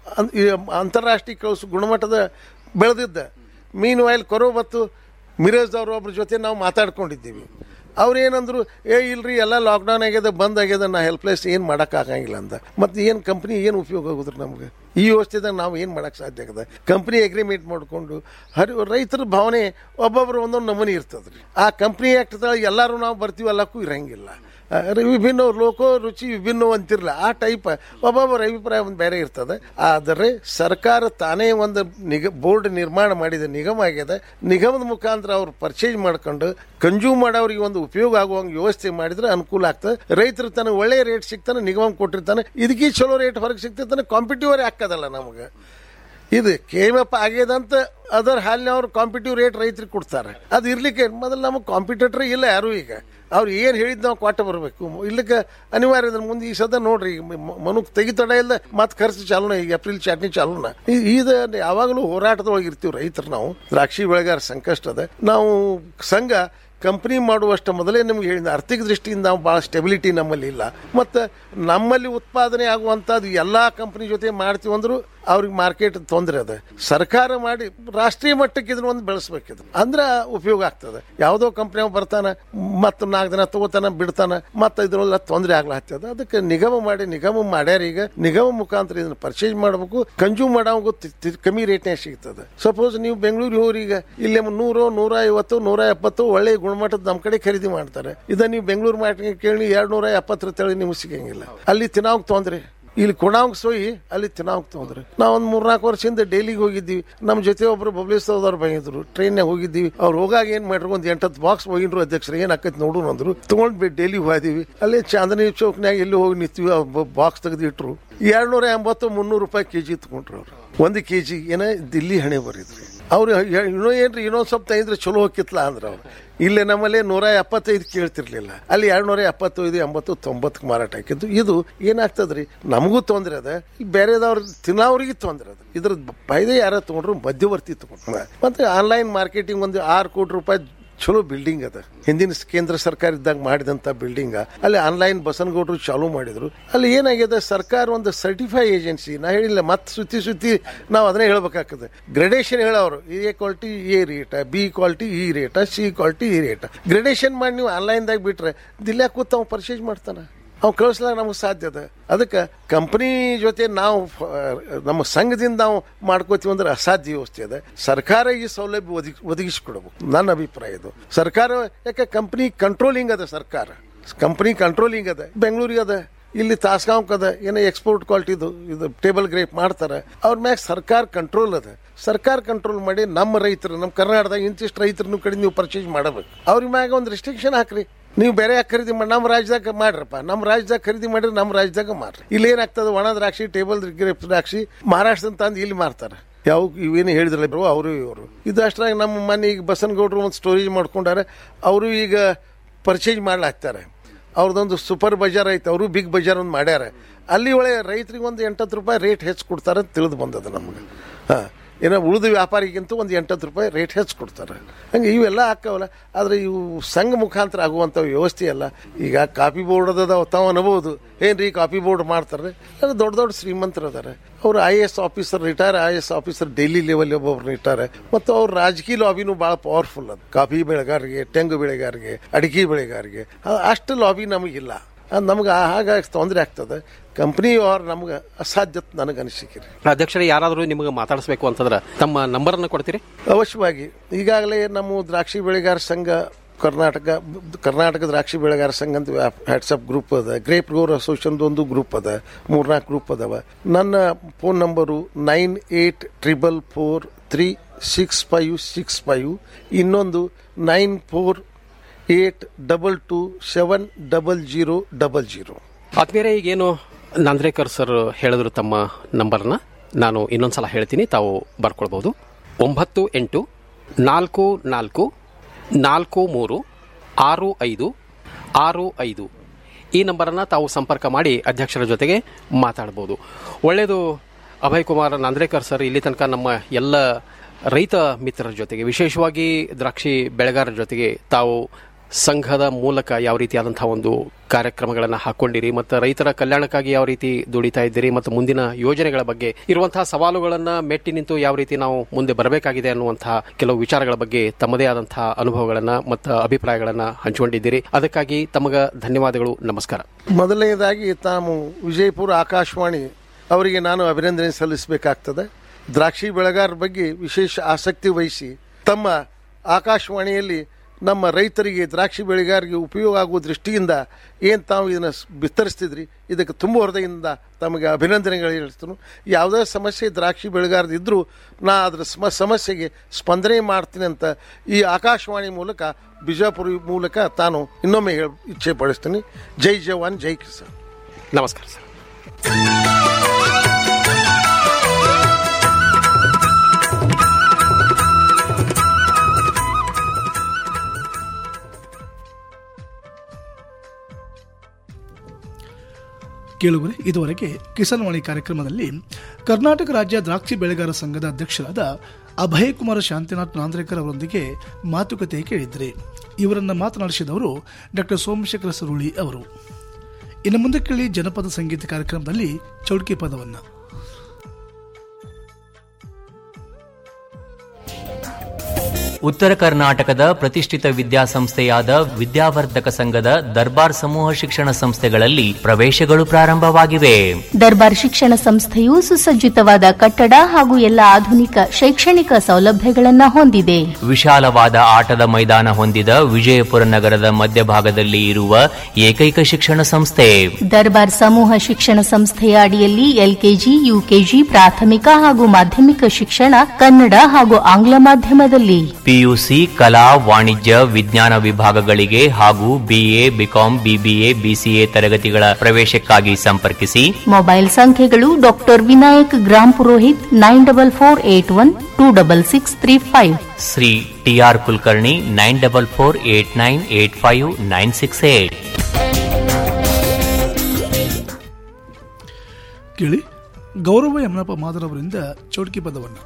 ಅಂತಾರಾಷ್ಟ್ರೀಯ ಕಳಿಸು ಗುಣಮಟ್ಟದ ಬೆಳೆದಿದ್ದ ಮೀನ್ ವಾಯಿಲ್ ಕೊರೋ ಮತ್ತು ಮಿರೇಜ್ದವ್ರು ಒಬ್ರ ಜೊತೆ ನಾವು ಮಾತಾಡ್ಕೊಂಡಿದ್ದೀವಿ ಅವ್ರು ಏನಂದ್ರು ಏ ಇಲ್ರಿ ಎಲ್ಲ ಲಾಕ್ಡೌನ್ ಆಗ್ಯದ ಬಂದ್ ಆಗ್ಯದ ನಾ ಹೆಲ್ಪ್ಲೆಸ್ ಏನು ಆಗಂಗಿಲ್ಲ ಅಂತ ಮತ್ತೆ ಏನು ಕಂಪ್ನಿ ಏನು ಉಪಯೋಗ ಆಗುದ್ರಿ ನಮ್ಗೆ ಈ ವ್ಯವಸ್ಥೆದಾಗ ನಾವು ಏನು ಮಾಡಕ್ಕೆ ಸಾಧ್ಯ ಆಗದ ಕಂಪ್ನಿ ಅಗ್ರಿಮೆಂಟ್ ಮಾಡಿಕೊಂಡು ಹರಿ ರೈತರ ಭಾವನೆ ಒಬ್ಬೊಬ್ರು ಒಂದೊಂದು ನಮೂನಿ ಇರ್ತದ್ರಿ ಆ ಕಂಪ್ನಿ ಆ್ಯಕ್ಟ್ದಾಗ ಎಲ್ಲರೂ ನಾವು ಬರ್ತೀವಿ ಎಲ್ಲಕ್ಕೂ ಇರಂಗಿಲ್ಲ ಆ, ವಿಭಿನ್ನ ಲೋಕೋ ರುಚಿ ವಿಭಿನ್ನ ಅಂತಿರಲ್ಲ ಆ ಟೈಪ್ ಒಬ್ಬೊಬ್ಬರ ಅಭಿಪ್ರಾಯ ಒಂದು ಬೇರೆ ಇರ್ತದೆ ಆದರೆ ಸರ್ಕಾರ ತಾನೇ ಒಂದು ನಿಗ ಬೋರ್ಡ್ ನಿರ್ಮಾಣ ಮಾಡಿದ ನಿಗಮ ಆಗ್ಯದ ನಿಗಮದ ಮುಖಾಂತರ ಅವ್ರು ಪರ್ಚೇಸ್ ಮಾಡ್ಕೊಂಡು ಕಂಜ್ಯೂಮ್ ಮಾಡೋರಿಗೆ ಒಂದು ಉಪಯೋಗ ಆಗುವಂಗೆ ವ್ಯವಸ್ಥೆ ಮಾಡಿದ್ರೆ ಅನುಕೂಲ ಆಗ್ತದೆ ರೈತರು ತನಗೆ ಒಳ್ಳೆಯ ರೇಟ್ ಸಿಗ್ತಾನೆ ನಿಗಮ ಕೊಟ್ಟಿರ್ತಾನೆ ಇದಕ್ಕೆ ಚಲೋ ರೇಟ್ ಹೊರಗೆ ಸಿಗ್ತಿರ್ತಾನೆ ಕಾಂಪಿಟಿವರೇ ಹಾಕದಲ್ಲ ನಮಗೆ ಇದು ಕೇಮಪ್ಪ ಆಗ್ಯದಂತ ಅದರ ಹಾಲಿನ ಅವ್ರು ಕಾಂಪಿಟಿವ್ ರೇಟ್ ರೈತರಿಗೆ ಕೊಡ್ತಾರೆ ಅದು ಇರ್ಲಿಕ್ಕೆ ಮೊದಲು ನಮಗೆ ಕಾಂಪಿಟೇಟರ್ ಇಲ್ಲ ಯಾರು ಈಗ ಅವ್ರು ಏನು ಹೇಳಿದ್ ನಾವು ಕೊಟ್ಟು ಬರಬೇಕು ಇಲ್ಲಕ್ಕೆ ಅನಿವಾರ್ಯ ಅದ್ರ ಮುಂದೆ ಈ ಸದ ನೋಡ್ರಿ ಮನುಕ್ ತೆಗಿತಡ ಇಲ್ಲ ಮತ್ತೆ ಖರ್ಚು ಚಾಲೂನ ಈಗ ಏಪ್ರಿಲ್ ಚಾಟ್ನಿ ಚಾಲೂನ ಈ- ಇದು ಯಾವಾಗಲೂ ಹೋರಾಟದೊಳಗೆ ಇರ್ತೀವಿ ರೈತರು ನಾವು ದ್ರಾಕ್ಷಿ ಬೆಳೆಗಾರ ಸಂಕಷ್ಟ ಅದ ನಾವು ಸಂಘ ಕಂಪ್ನಿ ಮಾಡುವಷ್ಟು ಮೊದಲೇ ನಿಮ್ಗೆ ಹೇಳಿದ ಆರ್ಥಿಕ ದೃಷ್ಟಿಯಿಂದ ನಾವು ಭಾಳ ಸ್ಟೆಬಿಲಿಟಿ ನಮ್ಮಲ್ಲಿ ಇಲ್ಲ ಮತ್ತು ನಮ್ಮಲ್ಲಿ ಉತ್ಪಾದನೆ ಆಗುವಂಥದ್ದು ಎಲ್ಲ ಕಂಪ್ನಿ ಜೊತೆ ಮಾಡ್ತೀವಿ ಅಂದ್ರು ಅವ್ರಿಗೆ ಮಾರ್ಕೆಟ್ ತೊಂದರೆ ಅದ ಸರ್ಕಾರ ಮಾಡಿ ರಾಷ್ಟ್ರೀಯ ಮಟ್ಟಕ್ಕೆ ಇದನ್ನ ಒಂದು ಬೆಳೆಸ್ಬೇಕಿದ್ರು ಅಂದ್ರೆ ಉಪಯೋಗ ಆಗ್ತದೆ ಯಾವುದೋ ಕಂಪ್ನಿ ಬರ್ತಾನ ಮತ್ತು ನಾಲ್ಕು ದಿನ ತಗೋತಾನ ಬಿಡ್ತಾನ ಮತ್ತೆ ಇದ್ರಲ್ಲ ತೊಂದರೆ ಆಗ್ಲಾಗ್ತದ ಅದಕ್ಕೆ ನಿಗಮ ಮಾಡಿ ನಿಗಮ ಮಾಡ್ಯಾರ ಈಗ ನಿಗಮ ಮುಖಾಂತರ ಇದನ್ನ ಪರ್ಚೇಸ್ ಮಾಡಬೇಕು ಕನ್ಸ್ಯೂಮ್ ಮಾಡೋಂಗು ಕಮ್ಮಿ ರೇಟ್ನಾಗ ಸಿಗ್ತದೆ ಸಪೋಸ್ ನೀವು ಬೆಂಗಳೂರಿಗೆ ಹೋಗ್ರಿ ಈಗ ಇಲ್ಲಿ ನೂರು ನೂರ ಐವತ್ತು ನೂರ ಎಪ್ಪತ್ತು ಒಳ್ಳೆ ಗುಣಮಟ್ಟದ ನಮ್ಮ ಕಡೆ ಖರೀದಿ ಮಾಡ್ತಾರೆ ಇದನ್ನ ನೀವು ಬೆಂಗಳೂರು ಮಾರ್ಕೆಟ್ಗೆ ಕೇಳಿ ಎರಡು ನೂರ ಎಪ್ಪತ್ತರ ತೆಳಗೆ ನಿಮ್ಗೆ ಸಿಗಂಗಿಲ್ಲ ಅಲ್ಲಿ ತಿನ್ನೋಂಗ್ ತೊಂದ್ರೆ ಇಲ್ಲಿ ಕೊಡಾಂಗ್ ಸೋಯಿ ಅಲ್ಲಿ ತಿನ್ನೋಂಗ್ ತೊಂದ್ರೆ ನಾವು ಒಂದು ಮೂರ್ನಾಲ್ಕು ವರ್ಷದಿಂದ ಡೈಲಿಗೆ ಹೋಗಿದ್ದೀವಿ ನಮ್ಮ ಜೊತೆ ಒಬ್ರು ಬಬ್ಲೇಶ್ವರದವ್ರು ಬಂದಿದ್ರು ಟ್ರೈನ್ಯಾಗ ಹೋಗಿದ್ದೀವಿ ಅವ್ರು ಹೋಗಾಗ ಏನ್ ಮಾಡ್ರು ಒಂದು ಎಂಟತ್ತು ಬಾಕ್ಸ್ ಹೋಗಿದ್ರು ಅಧ್ಯಕ್ಷರು ಏನ್ ಆಕೈತಿ ನೋಡು ಅಂದ್ರು ತಗೊಂಡ್ ಡೈಲಿ ಹೋದಿವಿ ಅಲ್ಲಿ ಚಾಂದನಿ ಚೌಕ್ನ್ಯಾಗ ಎಲ್ಲಿ ಹೋಗಿ ನಿಂತೀವಿ ಬಾಕ್ಸ್ ತೆಗೆದು ಇಟ್ರು ಎರಡ್ನೂರ ಎಂಬತ್ತು ಮುನ್ನೂರು ರೂಪಾಯಿ ಕೆಜಿ ತಗೊಂಡ್ರು ಅವ್ರು ಒಂದು ಕೆಜಿ ಏನ ದಿಲ್ಲಿ ಹಣೆ ಬರಿದ್ರಿ ಅವ್ರು ಇನ್ನೂ ಏನ್ರಿ ಇನ್ನೊಂದ್ ಸ್ವಲ್ಪ ತೆಗೆದ್ರೆ ಚಲೋ ಹೋಗಿತ್ಲ ಅಂದ್ರ ಅವ್ರು ಇಲ್ಲಿ ನಮ್ಮಲ್ಲಿ ನೂರ ಎಪ್ಪತ್ತೈದು ಕೇಳ್ತಿರ್ಲಿಲ್ಲ ಅಲ್ಲಿ ಎರಡ್ ನೂರ ಎಪ್ಪತ್ತೈದು ಎಂಬತ್ತು ತೊಂಬತ್ತಕ್ಕೆ ಮಾರಾಟ ಹಾಕಿದ್ದು ಇದು ಏನಾಗ್ತದ್ರಿ ನಮಗೂ ತೊಂದ್ರೆ ಅದ ಬೇರೆದವ್ರ ತಿನ್ನೋರಿಗೆ ತೊಂದ್ರೆ ಅದ ಇದ್ರ ಫೈದೆ ಯಾರ ತಗೊಂಡ್ರು ಮಧ್ಯವರ್ತಿ ತಗೊಂಡ್ರ ಮತ್ತೆ ಆನ್ಲೈನ್ ಮಾರ್ಕೆಟಿಂಗ್ ಒಂದು ಆರು ಕೋಟಿ ರೂಪಾಯಿ ಚಲೋ ಬಿಲ್ಡಿಂಗ್ ಅದ ಹಿಂದಿನ ಕೇಂದ್ರ ಸರ್ಕಾರ ಇದ್ದಾಗ ಮಾಡಿದಂತ ಬಿಲ್ಡಿಂಗ್ ಅಲ್ಲಿ ಆನ್ಲೈನ್ ಬಸನಗೌಡರು ಚಾಲೂ ಮಾಡಿದ್ರು ಅಲ್ಲಿ ಏನಾಗಿದೆ ಸರ್ಕಾರ ಒಂದು ಸರ್ಟಿಫೈ ಏಜೆನ್ಸಿ ನಾ ಹೇಳಿಲ್ಲ ಮತ್ತೆ ಸುತ್ತಿ ಸುತ್ತಿ ನಾವು ಅದನ್ನೇ ಹೇಳ್ಬೇಕಾಗ್ತದೆ ಗ್ರೇಡೇಷನ್ ಹೇಳೋರು A quality A rate B quality ಈ ರೇಟ ಸಿ ಕ್ವಾಲಿಟಿ ಈ ರೇಟ ಗ್ರೇಡೇಷನ್ ಮಾಡಿ ನೀವು ಆನ್ಲೈನ್ದಾಗ ಬಿಟ್ರೆ ದಿಲ್ಯಾಗ ಕೂತ್ ಅವ್ನು ಪರ್ಚೇಸ್ ಮಾಡ್ತಾನ ಅವ್ನು ಕಳಿಸ್ಲಾಕ ನಮಗೆ ಸಾಧ್ಯ ಅದ ಅದಕ್ಕೆ ಕಂಪನಿ ಜೊತೆ ನಾವು ಫ- ನಮ್ಮ ಸಂಘದಿಂದ ನಾವು ಮಾಡ್ಕೋತೀವಿ ಅಂದ್ರೆ ಅಸಾಧ್ಯ ವ್ಯವಸ್ಥೆ ಅದ ಸರ್ಕಾರ ಈ ಸೌಲಭ್ಯ ಒದಗಿ ಒದಗಿಸಿಕೊಡ್ಬೇಕು ನನ್ನ ಅಭಿಪ್ರಾಯ ಇದು ಸರ್ಕಾರ ಯಾಕೆ ಕಂಪನಿ ಕಂಟ್ರೋಲಿಂಗ್ ಅದ ಸರ್ಕಾರ ಕಂಪನಿ ಕಂಟ್ರೋಲಿಂಗ್ ಅದ ಬೆಂಗಳೂರಿಗೆ ಅದ ಇಲ್ಲಿ ತಾಸ್ಗಾಂವ್ಕ್ ಅದ ಏನೋ ಎಕ್ಸ್ಪೋರ್ಟ್ ಕ್ವಾಲಿಟಿದು ಇದು ಟೇಬಲ್ ಗ್ರೇಪ್ ಮಾಡ್ತಾರೆ ಅವ್ರ ಮ್ಯಾಗ ಸರ್ಕಾರ ಕಂಟ್ರೋಲ್ ಅದ ಸರ್ಕಾರ ಕಂಟ್ರೋಲ್ ಮಾಡಿ ನಮ್ಮ ರೈತರು ನಮ್ಮ ಕರ್ನಾಟಕದಾಗ ಇಂತಿಷ್ಟು ರೈತರನ್ನು ಕಡೆ ನೀವು ಪರ್ಚೇಸ್ ಮಾಡಬೇಕು ಅವ್ರ ಮ್ಯಾಗ ಒಂದು ರೆಸ್ಟ್ರಿಕ್ಷನ್ ಹಾಕ್ರಿ ನೀವು ಬೇರೆ ಯಾಕೆ ಖರೀದಿ ಮಾಡಿ ನಮ್ಮ ರಾಜ್ಯದಾಗ ಮಾಡ್ರಪ್ಪ ನಮ್ಮ ರಾಜ್ಯದಾಗ ಖರೀದಿ ಮಾಡಿದ್ರೆ ನಮ್ಮ ರಾಜ್ಯದಾಗ ಮಾರ್ರಿ ಇಲ್ಲಿ ಏನಾಗ್ತದೆ ಒಣ ದ್ರಾಕ್ಷಿ ಟೇಬಲ್ ಗ್ರೇಪ್ ದ್ರಾಕ್ಷಿ ಮಹಾರಾಷ್ಟ್ರದಿಂದ ತಂದು ಇಲ್ಲಿ ಮಾರ್ತಾರೆ ಯಾವ ಇವೇನು ಹೇಳಿದ್ರಲ್ಲ ಬ್ರೋ ಅವರು ಇವರು ಇದು ಅಷ್ಟ್ರಾಗ ನಮ್ಮ ಮನೆ ಈಗ ಬಸನಗೌಡರು ಒಂದು ಸ್ಟೋರೇಜ್ ಮಾಡ್ಕೊಂಡಾರೆ ಅವರು ಈಗ ಪರ್ಚೇಸ್ ಮಾಡ್ಲಾಗ್ತಾರೆ ಅವ್ರದ್ದೊಂದು ಸೂಪರ್ ಬಜಾರ್ ಐತೆ ಅವರು ಬಿಗ್ ಬಜಾರ್ ಒಂದು ಮಾಡ್ಯಾರ ಅಲ್ಲಿ ಒಳಗೆ ರೈತರಿಗೆ ಒಂದು ಎಂಟತ್ತು ರೂಪಾಯಿ ರೇಟ್ ಹೆಚ್ಚು ಕೊಡ್ತಾರೆ ಅಂತ ತಿಳಿದು ಬಂದದ ನಮಗೆ ಹಾಂ ಏನೋ ಉಳಿದ ವ್ಯಾಪಾರಿಗಿಂತ ಒಂದು ಎಂಟತ್ತು ರೂಪಾಯಿ ರೇಟ್ ಹೆಚ್ಚು ಕೊಡ್ತಾರೆ ಹಂಗೆ ಇವೆಲ್ಲ ಹಾಕವಲ್ಲ ಆದರೆ ಇವು ಸಂಘ ಮುಖಾಂತರ ಆಗುವಂಥ ವ್ಯವಸ್ಥೆ ಅಲ್ಲ ಈಗ ಕಾಪಿ ಬೋರ್ಡ್ ಅದ ತಾವು ಅನ್ಬೋದು ಏನ್ರಿ ಕಾಪಿ ಬೋರ್ಡ್ ಮಾಡ್ತಾರೆ ಅದು ದೊಡ್ಡ ದೊಡ್ಡ ಶ್ರೀಮಂತರು ಅದಾರೆ ಅವರು I S officer retire I S officer daily level ಒಬ್ಬೊಬ್ರು ಇಟ್ಟಾರೆ ಮತ್ತು ಅವ್ರ ರಾಜಕೀಯ ಲಾಬಿನೂ ಭಾಳ ಪವರ್ಫುಲ್ ಅದು ಕಾಫಿ ಬೆಳೆಗಾರರಿಗೆ ತೆಂಗು ಬೆಳೆಗಾರರಿಗೆ ಅಡಿಕೆ ಬೆಳೆಗಾರರಿಗೆ ಅ- ಅಷ್ಟು ಲಾಬಿ ನಮಗಿಲ್ಲ ಅದು ನಮ್ಗೆ ಹಾಗಾಗಿ ತೊಂದರೆ ಆಗ್ತದೆ ಕಂಪ್ನಿ ಅವ್ರು ನಮ್ಗೆ ಅಸಾಧ್ಯ ನನಗೆ ಅನಿಸಿಕೆ ಅಧ್ಯಕ್ಷರೇ ಯಾರಾದರೂ ನಿಮಗೆ ಮಾತಾಡಿಸ್ಬೇಕು ಅಂತಂದ್ರೆ ತಮ್ಮ ನಂಬರನ್ನು ಕೊಡ್ತೀರಿ ಅವಶ್ಯವಾಗಿ ಈಗಾಗಲೇ ನಮ್ಮ ದ್ರಾಕ್ಷಿ ಬೆಳೆಗಾರ ಸಂಘ ಕರ್ನಾಟಕ ಕರ್ನಾಟಕ ದ್ರಾಕ್ಷಿ ಬೆಳೆಗಾರ ಸಂಘ ಅಂತ ವಾಟ್ಸಪ್ ಗ್ರೂಪ್ ಅದ ಗ್ರೇಪ್ ಗೋರ್ ಅಸೋಸಿಯೇಷನ್ ಒಂದು ಗ್ರೂಪ್ ಅದ ಮೂರ್ನಾಲ್ಕು ಗ್ರೂಪ್ ಅದಾವ ನನ್ನ phone number nine eight triple four three six five six five ಇನ್ನೊಂದು nine four eight double two seven double zero double zero ಆದ್ಮೇಲೆ ಈಗೇನು ನಂದ್ರೇಕರ್ ಸರ್ ಹೇಳಿದ್ರು ತಮ್ಮ ನಂಬರ್ನ ನಾನು ಇನ್ನೊಂದ್ಸಲ ಹೇಳ್ತೀನಿ ತಾವು ಬರ್ಕೊಳ್ಬಹುದು ಒಂಬತ್ತು ಎಂಟು ನಾಲ್ಕು ನಾಲ್ಕು ನಾಲ್ಕು ಮೂರು ಆರು ಐದು ಆರು ಐದು ಈ ನಂಬರನ್ನು ತಾವು ಸಂಪರ್ಕ ಮಾಡಿ ಅಧ್ಯಕ್ಷರ ಜೊತೆಗೆ ಮಾತಾಡ್ಬೋದು ಒಳ್ಳೆಯದು ಅಭಯ್ ಕುಮಾರ್ ನಾಂದ್ರೇಕರ್ ಸರ್ ಇಲ್ಲಿ ತನಕ ನಮ್ಮ ಎಲ್ಲ ರೈತ ಮಿತ್ರರ ಜೊತೆಗೆ ವಿಶೇಷವಾಗಿ ದ್ರಾಕ್ಷಿ ಬೆಳೆಗಾರರ ಜೊತೆಗೆ ತಾವು ಸಂಘದ ಮೂಲಕ ಯಾವ ರೀತಿಯಾದಂತಹ ಒಂದು ಕಾರ್ಯಕ್ರಮಗಳನ್ನು ಹಾಕೊಂಡಿರಿ ಮತ್ತು ರೈತರ ಕಲ್ಯಾಣಕ್ಕಾಗಿ ಯಾವ ರೀತಿ ದುಡಿತಾ ಇದ್ದೀರಿ ಮತ್ತು ಮುಂದಿನ ಯೋಜನೆಗಳ ಬಗ್ಗೆ ಇರುವಂತಹ ಸವಾಲುಗಳನ್ನು ಮೆಟ್ಟಿ ನಿಂತು ಯಾವ ರೀತಿ ನಾವು ಮುಂದೆ ಬರಬೇಕಾಗಿದೆ ಅನ್ನುವಂತಹ ಕೆಲವು ವಿಚಾರಗಳ ಬಗ್ಗೆ ತಮ್ಮದೇ ಆದಂತಹ ಅನುಭವಗಳನ್ನು ಮತ್ತು ಅಭಿಪ್ರಾಯಗಳನ್ನು ಹಂಚಿಕೊಂಡಿದ್ದೀರಿ ಅದಕ್ಕಾಗಿ ತಮಗ ಧನ್ಯವಾದಗಳು ನಮಸ್ಕಾರ ಮೊದಲನೇದಾಗಿ ತಾವು ವಿಜಯಪುರ ಆಕಾಶವಾಣಿ ಅವರಿಗೆ ನಾನು ಅಭಿನಂದನೆ ಸಲ್ಲಿಸಬೇಕಾಗ್ತದೆ ದ್ರಾಕ್ಷಿ ಬೆಳೆಗಾರರ ಬಗ್ಗೆ ವಿಶೇಷ ಆಸಕ್ತಿ ವಹಿಸಿ ತಮ್ಮ ಆಕಾಶವಾಣಿಯಲ್ಲಿ ನಮ್ಮ ರೈತರಿಗೆ ದ್ರಾಕ್ಷಿ ಬೆಳೆಗಾರರಿಗೆ ಉಪಯೋಗ ಆಗುವ ದೃಷ್ಟಿಯಿಂದ ಏನು ತಾವು ಇದನ್ನು ಸ್- ಬಿತ್ತರಿಸ್ತಿದ್ರಿ ಇದಕ್ಕೆ ತುಂಬ ಹೃದಯದಿಂದ ತಮಗೆ ಅಭಿನಂದನೆಗಳು ಹೇಳ್ತೀನಿ ಯಾವುದೇ ಸಮಸ್ಯೆ ದ್ರಾಕ್ಷಿ ಬೆಳೆಗಾರದಿದ್ದರೂ ನಾ ಅದರ ಸ್ಮ ಸಮಸ್ಯೆಗೆ ಸ್ಪಂದನೆ ಮಾಡ್ತೀನಿ ಅಂತ ಈ ಆಕಾಶವಾಣಿ ಮೂಲಕ ಬಿಜಾಪುರ ಮೂಲಕ ತಾನು ಇನ್ನೊಮ್ಮೆ ಹೇಳ ಇಚ್ಛೆ ಪಡಿಸ್ತೀನಿ ಜೈ ಜವಾನ್ ಜೈ ಕಿಸಾನ್ ನಮಸ್ಕಾರ ಸರ್ ಕೇಳುವರೆ ಇದುವರೆಗೆ ಕಿಸಾನ್ ವಾಣಿ ಕಾರ್ಯಕ್ರಮದಲ್ಲಿ ಕರ್ನಾಟಕ ರಾಜ್ಯ ದ್ರಾಕ್ಷಿ ಬೆಳೆಗಾರ ಸಂಘದ ಅಧ್ಯಕ್ಷರಾದ ಅಭಯ್ ಕುಮಾರ ಶಾಂತಿನಾಥ್ ನಾಂದ್ರೇಕರ್ ಅವರೊಂದಿಗೆ ಮಾತುಕತೆ ಕೇಳಿದ್ರಿ ಇವರನ್ನ ಮಾತನಾಡಿಸಿದವರು ಡಾಕ್ಟರ್ ಸೋಮಶೇಖರ ಸರುಳಿ ಅವರು ಇನ್ನು ಮುಂದೆ ಕೇಳಿ ಜನಪದ ಸಂಗೀತ ಕಾರ್ಯಕ್ರಮದಲ್ಲಿ ಚೌಡ್ಕಿ ಪದವನ್ನು ಉತ್ತರ ಕರ್ನಾಟಕದ ಪ್ರತಿಷ್ಠಿತ ವಿದ್ಯಾಸಂಸ್ಥೆಯಾದ ವಿದ್ಯಾವರ್ಧಕ ಸಂಘದ ದರ್ಬಾರ್ ಸಮೂಹ ಶಿಕ್ಷಣ ಸಂಸ್ಥೆಗಳಲ್ಲಿ ಪ್ರವೇಶಗಳು ಪ್ರಾರಂಭವಾಗಿವೆ ದರ್ಬಾರ್ ಶಿಕ್ಷಣ ಸಂಸ್ಥೆಯು ಸುಸಜ್ಜಿತವಾದ ಕಟ್ಟಡ ಹಾಗೂ ಎಲ್ಲ ಆಧುನಿಕ ಶೈಕ್ಷಣಿಕ ಸೌಲಭ್ಯಗಳನ್ನು ಹೊಂದಿದೆ ವಿಶಾಲವಾದ ಆಟದ ಮೈದಾನ ಹೊಂದಿದ ವಿಜಯಪುರ ನಗರದ ಮಧ್ಯಭಾಗದಲ್ಲಿ ಇರುವ ಏಕೈಕ ಶಿಕ್ಷಣ ಸಂಸ್ಥೆ ದರ್ಬಾರ್ ಸಮೂಹ ಶಿಕ್ಷಣ ಸಂಸ್ಥೆಯ ಅಡಿಯಲ್ಲಿ ಎಲ್ಕೆಜಿ ಯುಕೆಜಿ ಪ್ರಾಥಮಿಕ ಹಾಗೂ ಮಾಧ್ಯಮಿಕ ಶಿಕ್ಷಣ ಕನ್ನಡ ಹಾಗೂ ಆಂಗ್ಲ ಮಾಧ್ಯಮದಲ್ಲಿ ಪಿಯುಸಿ ಕಲಾ ವಾಣಿಜ್ಯ ವಿಜ್ಞಾನ ವಿಭಾಗಗಳಿಗೆ ಹಾಗೂ ಬಿಎ ಬಿಕಾಂ ಬಿಬಿಎ ಬಿಸಿಎ ತರಗತಿಗಳ ಪ್ರವೇಶಕ್ಕಾಗಿ ಸಂಪರ್ಕಿಸಿ ಮೊಬೈಲ್ ಸಂಖ್ಯೆಗಳು doctor Vinayak Grampurohit nine double four eight one two double six three five Shri T R Kulkarni nine double four eight nine eight five nine six eight ಕೇಳಿ ಗೌರವ ಯಮನಪ್ಪ ಮಾದರವರಿಂದ ಚೌಡ್ಕಿ ಪದವನ್ನು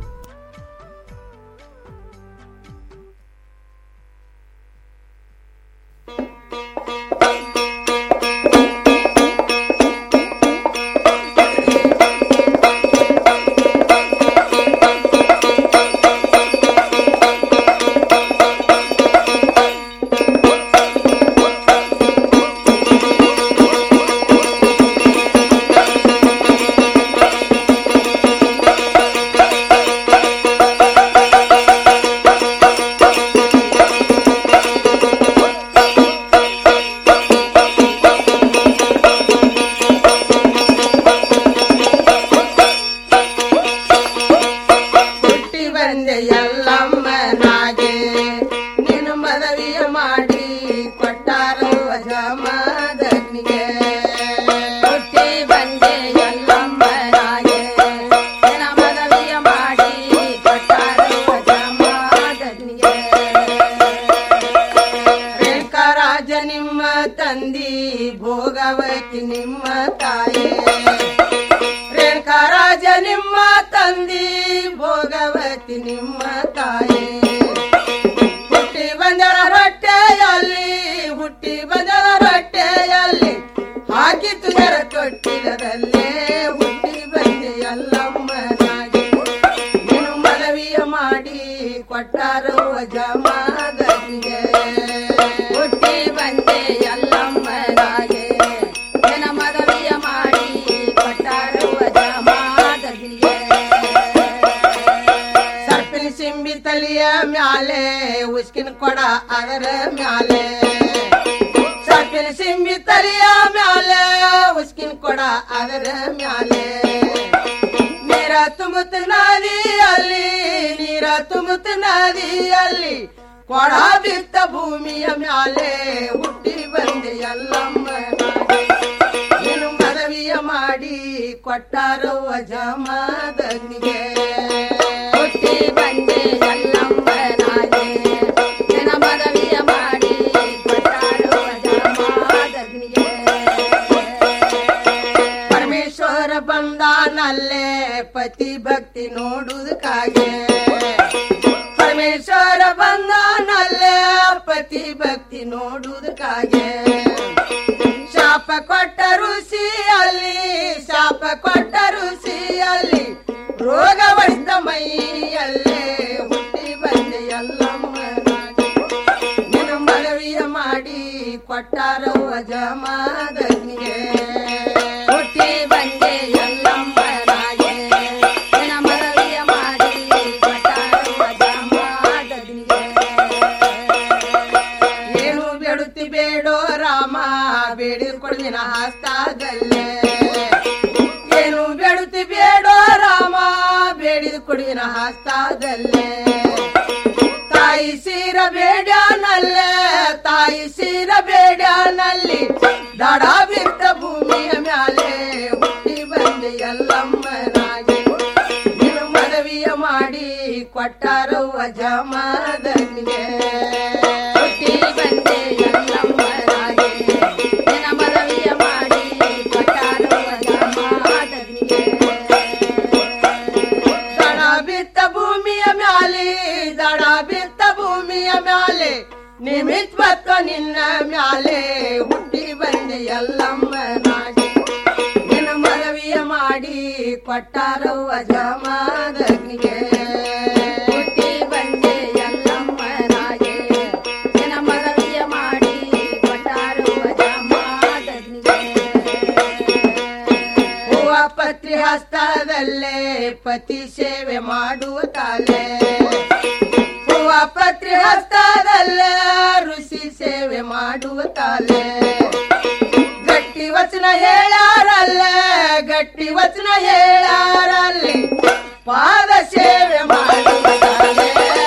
ಹುಟ್ಟಿ ಬಂದೆ ಎಲ್ಲಮ್ಮನಾಗೆ ನೀನು ಮದವಿಯ ಮಾಡಿ ಕೊಟ್ಟಾರು ಜಮದಗ್ನಿಗೆ ಹುಟ್ಟಿ ಬಂದೆ ಎಲ್ಲಮ್ಮನಾಗೆ ನಿನ್ನ ಮದವಿಯ ಮಾಡಿ ಕೊಟ್ಟಾರು ಜಮದಗ್ನಿಗೆ ರೇಖಾರಾಜ ನಿಮ್ಮ ತಂದಿ ಭೋಗವತಿ ನಿಮ್ಮ ತಾಯಿ ರೇಣುಕರಾಜ ನಿಮ್ಮ ತಂದಿ ಭೋಗವತಿ ನಿಮ್ಮ ತಾಯಿ ಹುಟ್ಟಿ ಬಂದರ ರೊಟ್ಟೆಯಲ್ಲಿ ಹುಟ್ಟಿ ಬಂದರ ರೊಟ್ಟೆಯಲ್ಲಿ ಹಾಕಿತು ಜರ ತೊಟ್ಟಿಲದಲ್ಲೇ ಹುಟ್ಟಿ ಬಂದೆ ಎಲ್ಲಮ್ಮನಾಗಿ ನೀನು ಮನವಿಯ ಮಾಡಿ ಕೊಟ್ಟಾರು ಜಮಾದನಿಗೆ ಹುಟ್ಟಿ ಬಂದೆ ಎಲ್ಲಮ್ಮನಾಗೆ ನಿನ್ನ ಮನವಿಯ ಮಾಡಿ ಕೊಟ್ಟಾರು ಜಮಾದನಿಗೆ ಸರ್ಪಿನ ಸಿಂಬಿ ತಲಿಯ ಮ್ಯಾಲೆ ಉಸ್ಕಿನ ಕೊಡ ಅದರ ಮ್ಯಾಲೆ ಸರ್ಪಿನ ಸಿಂಬಿ ತಲಿಯ ಮ್ಯಾಲೆ ಉಸ್ಕಿನ ಕೊಡ ಅದರ ಮ್ಯಾಲೆ ನೀರ ತುಂಬುತ್ತ ನದಿಯಲ್ಲಿ ನೀರ ತುಂಬುತ್ತ ನದಿಯಲ್ಲಿ ಕೊಡ ಬಿತ್ತ ಭೂಮಿಯ ಮ್ಯಾಲೆ ಹುಟ್ಟಿ ಬಂದೆ ಎಲ್ಲಮ್ಮ ನೀನು ಮನವಿಯ ಮಾಡಿ ಕೊಟ್ಟಾರೋ ಜಮದನಿಗೆ ಹುಟ್ಟಿ ಬಂದೆ ಎಲ್ಲಮ್ಮನಾಗೆ ನಿನ್ನ ಮನವಿಯ ಮಾಡಿ ಕೊಟ್ಟಾರೋ ಜಮದನಿಗೆ ಪರಮೇಶ್ವರ ಬಂದಾನಲ್ಲೇ ಪತಿ ಭಕ್ತಿ ನೋಡುವುದಕ್ಕಾಗೆ ಭಕ್ತಿ ನೋಡುವುದಕ್ಕಾಗೆ ಶಾಪ ಕೊಟ್ಟ ಋಷಿ ಅಲ್ಲಿ ಶಾಪ ಕೊಟ್ಟ ಋಷಿ ಅಲ್ಲಿ ರೋಗ ಹೊಡೆದ ಮೈಯಲ್ಲೇ ಹುಟ್ಟಿ ಬಂದೆ ಎಲ್ಲಮ್ಮನಾಗಿ ನಿನ್ನ ಮನವಿಯ ಮಾಡಿ ಕೊಟ್ಟಾರವ್ವ ಜಮಾದನಿಗೆ ಹುಟ್ಟಿ ಬಂದೆ ಎಲ್ಲಮ್ಮನಾಗೆ ನಿನ್ನ ಮನವಿಯ ಮಾಡಿ ಕೊಟ್ಟಾರವ್ವ ಜಮಾದನಿಗೆ ಏನು ಬೇಡುತ್ತಿ ಬೇಡೋ ರಾಮ ಬೇಡಿದ್ಕೊಡ್ದಿನ ಹಸ್ತಾದಲ್ಲೇ ಏನು ಬೇಡುತ್ತಿ ಬೇಡೋ ರಾಮ ಬೇಡಿದ ಕೊಡಿನ ಹಸ್ತಾದಲ್ಲೇ ತಾಯಿ ಸೀರ ಬೇಡ್ಯಾನಲ್ಲೇ ತಾಯಿ ಸೀರ ಬೇಡ್ಯಾನಲ್ಲಿ ದಡ ಬಿದ್ದ ಭೂಮಿಯ ಮ್ಯಾಲೆ ಹುಟ್ಟಿ ಬಂದೆ ಎಲ್ಲಮ್ಮನಾಗಿ ನೀನು ಮನವಿಯ ಮಾಡಿ ಕೊಟ್ಟಾರವ್ವ ಜಮಾದನಿಗೆ ಹುಟ್ಟಿ ಬಂದೆ ಎಲ್ಲಮ್ಮನಾಗಿ ನಿನ್ನ ಮನವಿಯ ಮಾಡಿ ಕೊಟ್ಟಾರವ್ವ ಜಮಾದನಿಗೆ ದಡ ಬಿತ್ತ ಭೂಮಿಯ ಮ್ಯಾಲೆ ದಡ ಬಿತ್ತ ಭೂಮಿಯ ಮ್ಯಾಲೆ ನಿಮಿತ್ವತ್ವ ನಿನ್ನ ಮ್ಯಾಲೆ ಹುಟ್ಟಿ ಬಂದೆ ಎಲ್ಲಮ್ಮನಾಗಿ ನಿನ್ನ ಮನವಿಯ ಮಾಡಿ ಕೊಟ್ಟಾರವ್ವ ಜಮಾದನಿಗೆ ಹುಟ್ಟಿ ಬಂದೆ ಎಲ್ಲಮ್ಮನಾಗೆ ನಿನ್ನ ಮನವಿಯ ಮಾಡಿ ಕೊಟ್ಟಾರವ್ವ ಜಮಾದನಿಗೆ ಹೂವ ಪತ್ರಿ ಹಸ್ತದಲ್ಲೇ ಪತಿ ಸೇವೆ ಮಾಡುವ ತಾಲೆ ಹೂವ ಪತ್ರಿ ಹಸ್ತದಲ್ಲೇ ಋಷಿ ಸೇವೆ ಮಾಡುವ ತಾಲೆ ಗಟ್ಟಿ ವಚನ ಹೇಳಾರಲ್ಲ ಗಟ್ಟಿ ವಚನ ಹೇಳಾರಲ್ಲಿ ಪಾದ ಸೇವೆ ಮಾಡುವ ತಾಲೆ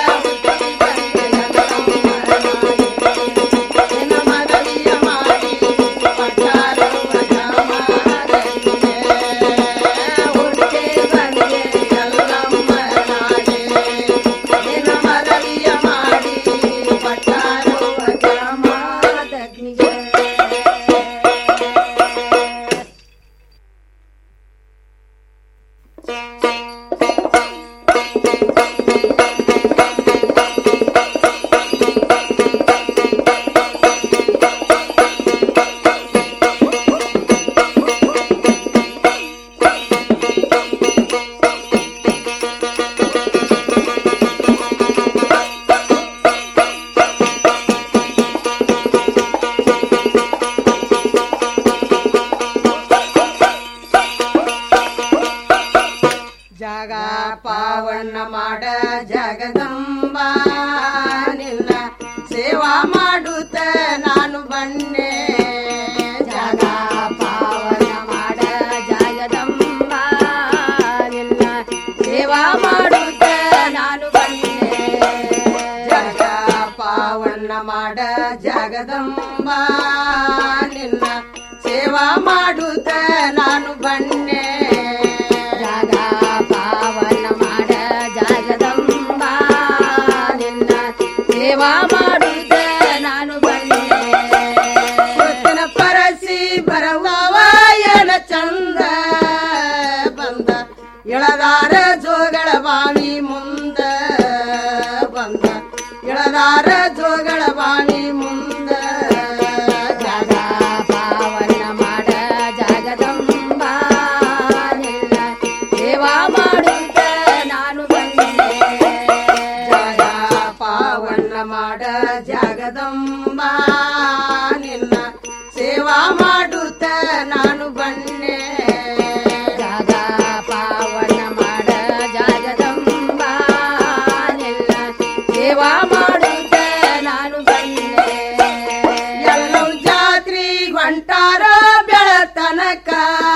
ನಿನ್ನ ಮನವಿಯ ಮಾಡಿ ಕೊಟ್ಟಾರವ್ವ ಜಮಾದನಿಗೆ. ಹುಟ್ಟಿ ಬಂದೆ ಎಲ್ಲಮ್ಮನಾಗೆ. ನಿನ್ನ ಮನವಿಯ ಮಾಡಿ ಕೊಟ್ಟಾರವ್ವ ಜಮಾದನಿಗೆ. ಜಗ ಪಾವನ ಮಾಡ ಜಗದಂಬ ನಿನ್ನ ಸೇವಾ ಮಾಡುತ್ತ ನಾನು ಬನ್ನೆ ಜಗ ಪಾವನ ಮಾಡ ಜಗದಂಬ ನಿನ್ನ ಸೇವಾ ಮಾಡುತ್ತ ನಾನು ಬನ್ನೆ ಜಗ ಪಾವನ ಮಾಡ ಜಗದಂಬ ನಿನ್ನ ಸೇವಾ ಮಾಡುತ್ತ ನಾನು ಬನ್ನೆ ಜಗ ಪಾವನ ಮಾಡ ಜಗದಂಬ ನಿನ್ನ ಸೇವಾ ಮಾಡುತ್ತ ನಾನು ಬನ್ನೆ ಸುತ್ತಿನ ಪರಸಿ ಬರವಾಯನ ಚಂದ ಬಂದ ಎಳದಾರ ಜೋಗಳ ಬಾವಿ ಮುಂದ ಬಂದ ಎಳದಾರ ಜೋಗಳ ಬಾವಿ ಮುಂದ ಜಗ ಪಾವನ ಮಾಡ ಜಗದಂಬ ನಿನ್ನ ಸೇವಾ ಮಾಡುತ್ತ ನಾನು ಬಂದೆ ಜಗ ಪಾವನ ಮಾಡ ಜಗದಂಬ ನಿನ್ನ ಸೇವಾ ಮಾಡುತ್ತ ನಾನು ಬನ್ನೆ ಜಗ ಪಾವನ ಮಾಡ ಜಗದಂಬ ನಿನ್ನ ಸೇವಾ ಮಾಡುತ್ತ ನಾನು ಬನ್ನೆ ಎಲ್ಲೂ ಜಾತ್ರಿ ಹೊಂಟಾರ ಬೆಳತನಕ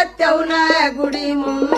ಸತ್ಯವನ ಗುಡಿ ಮುಂದ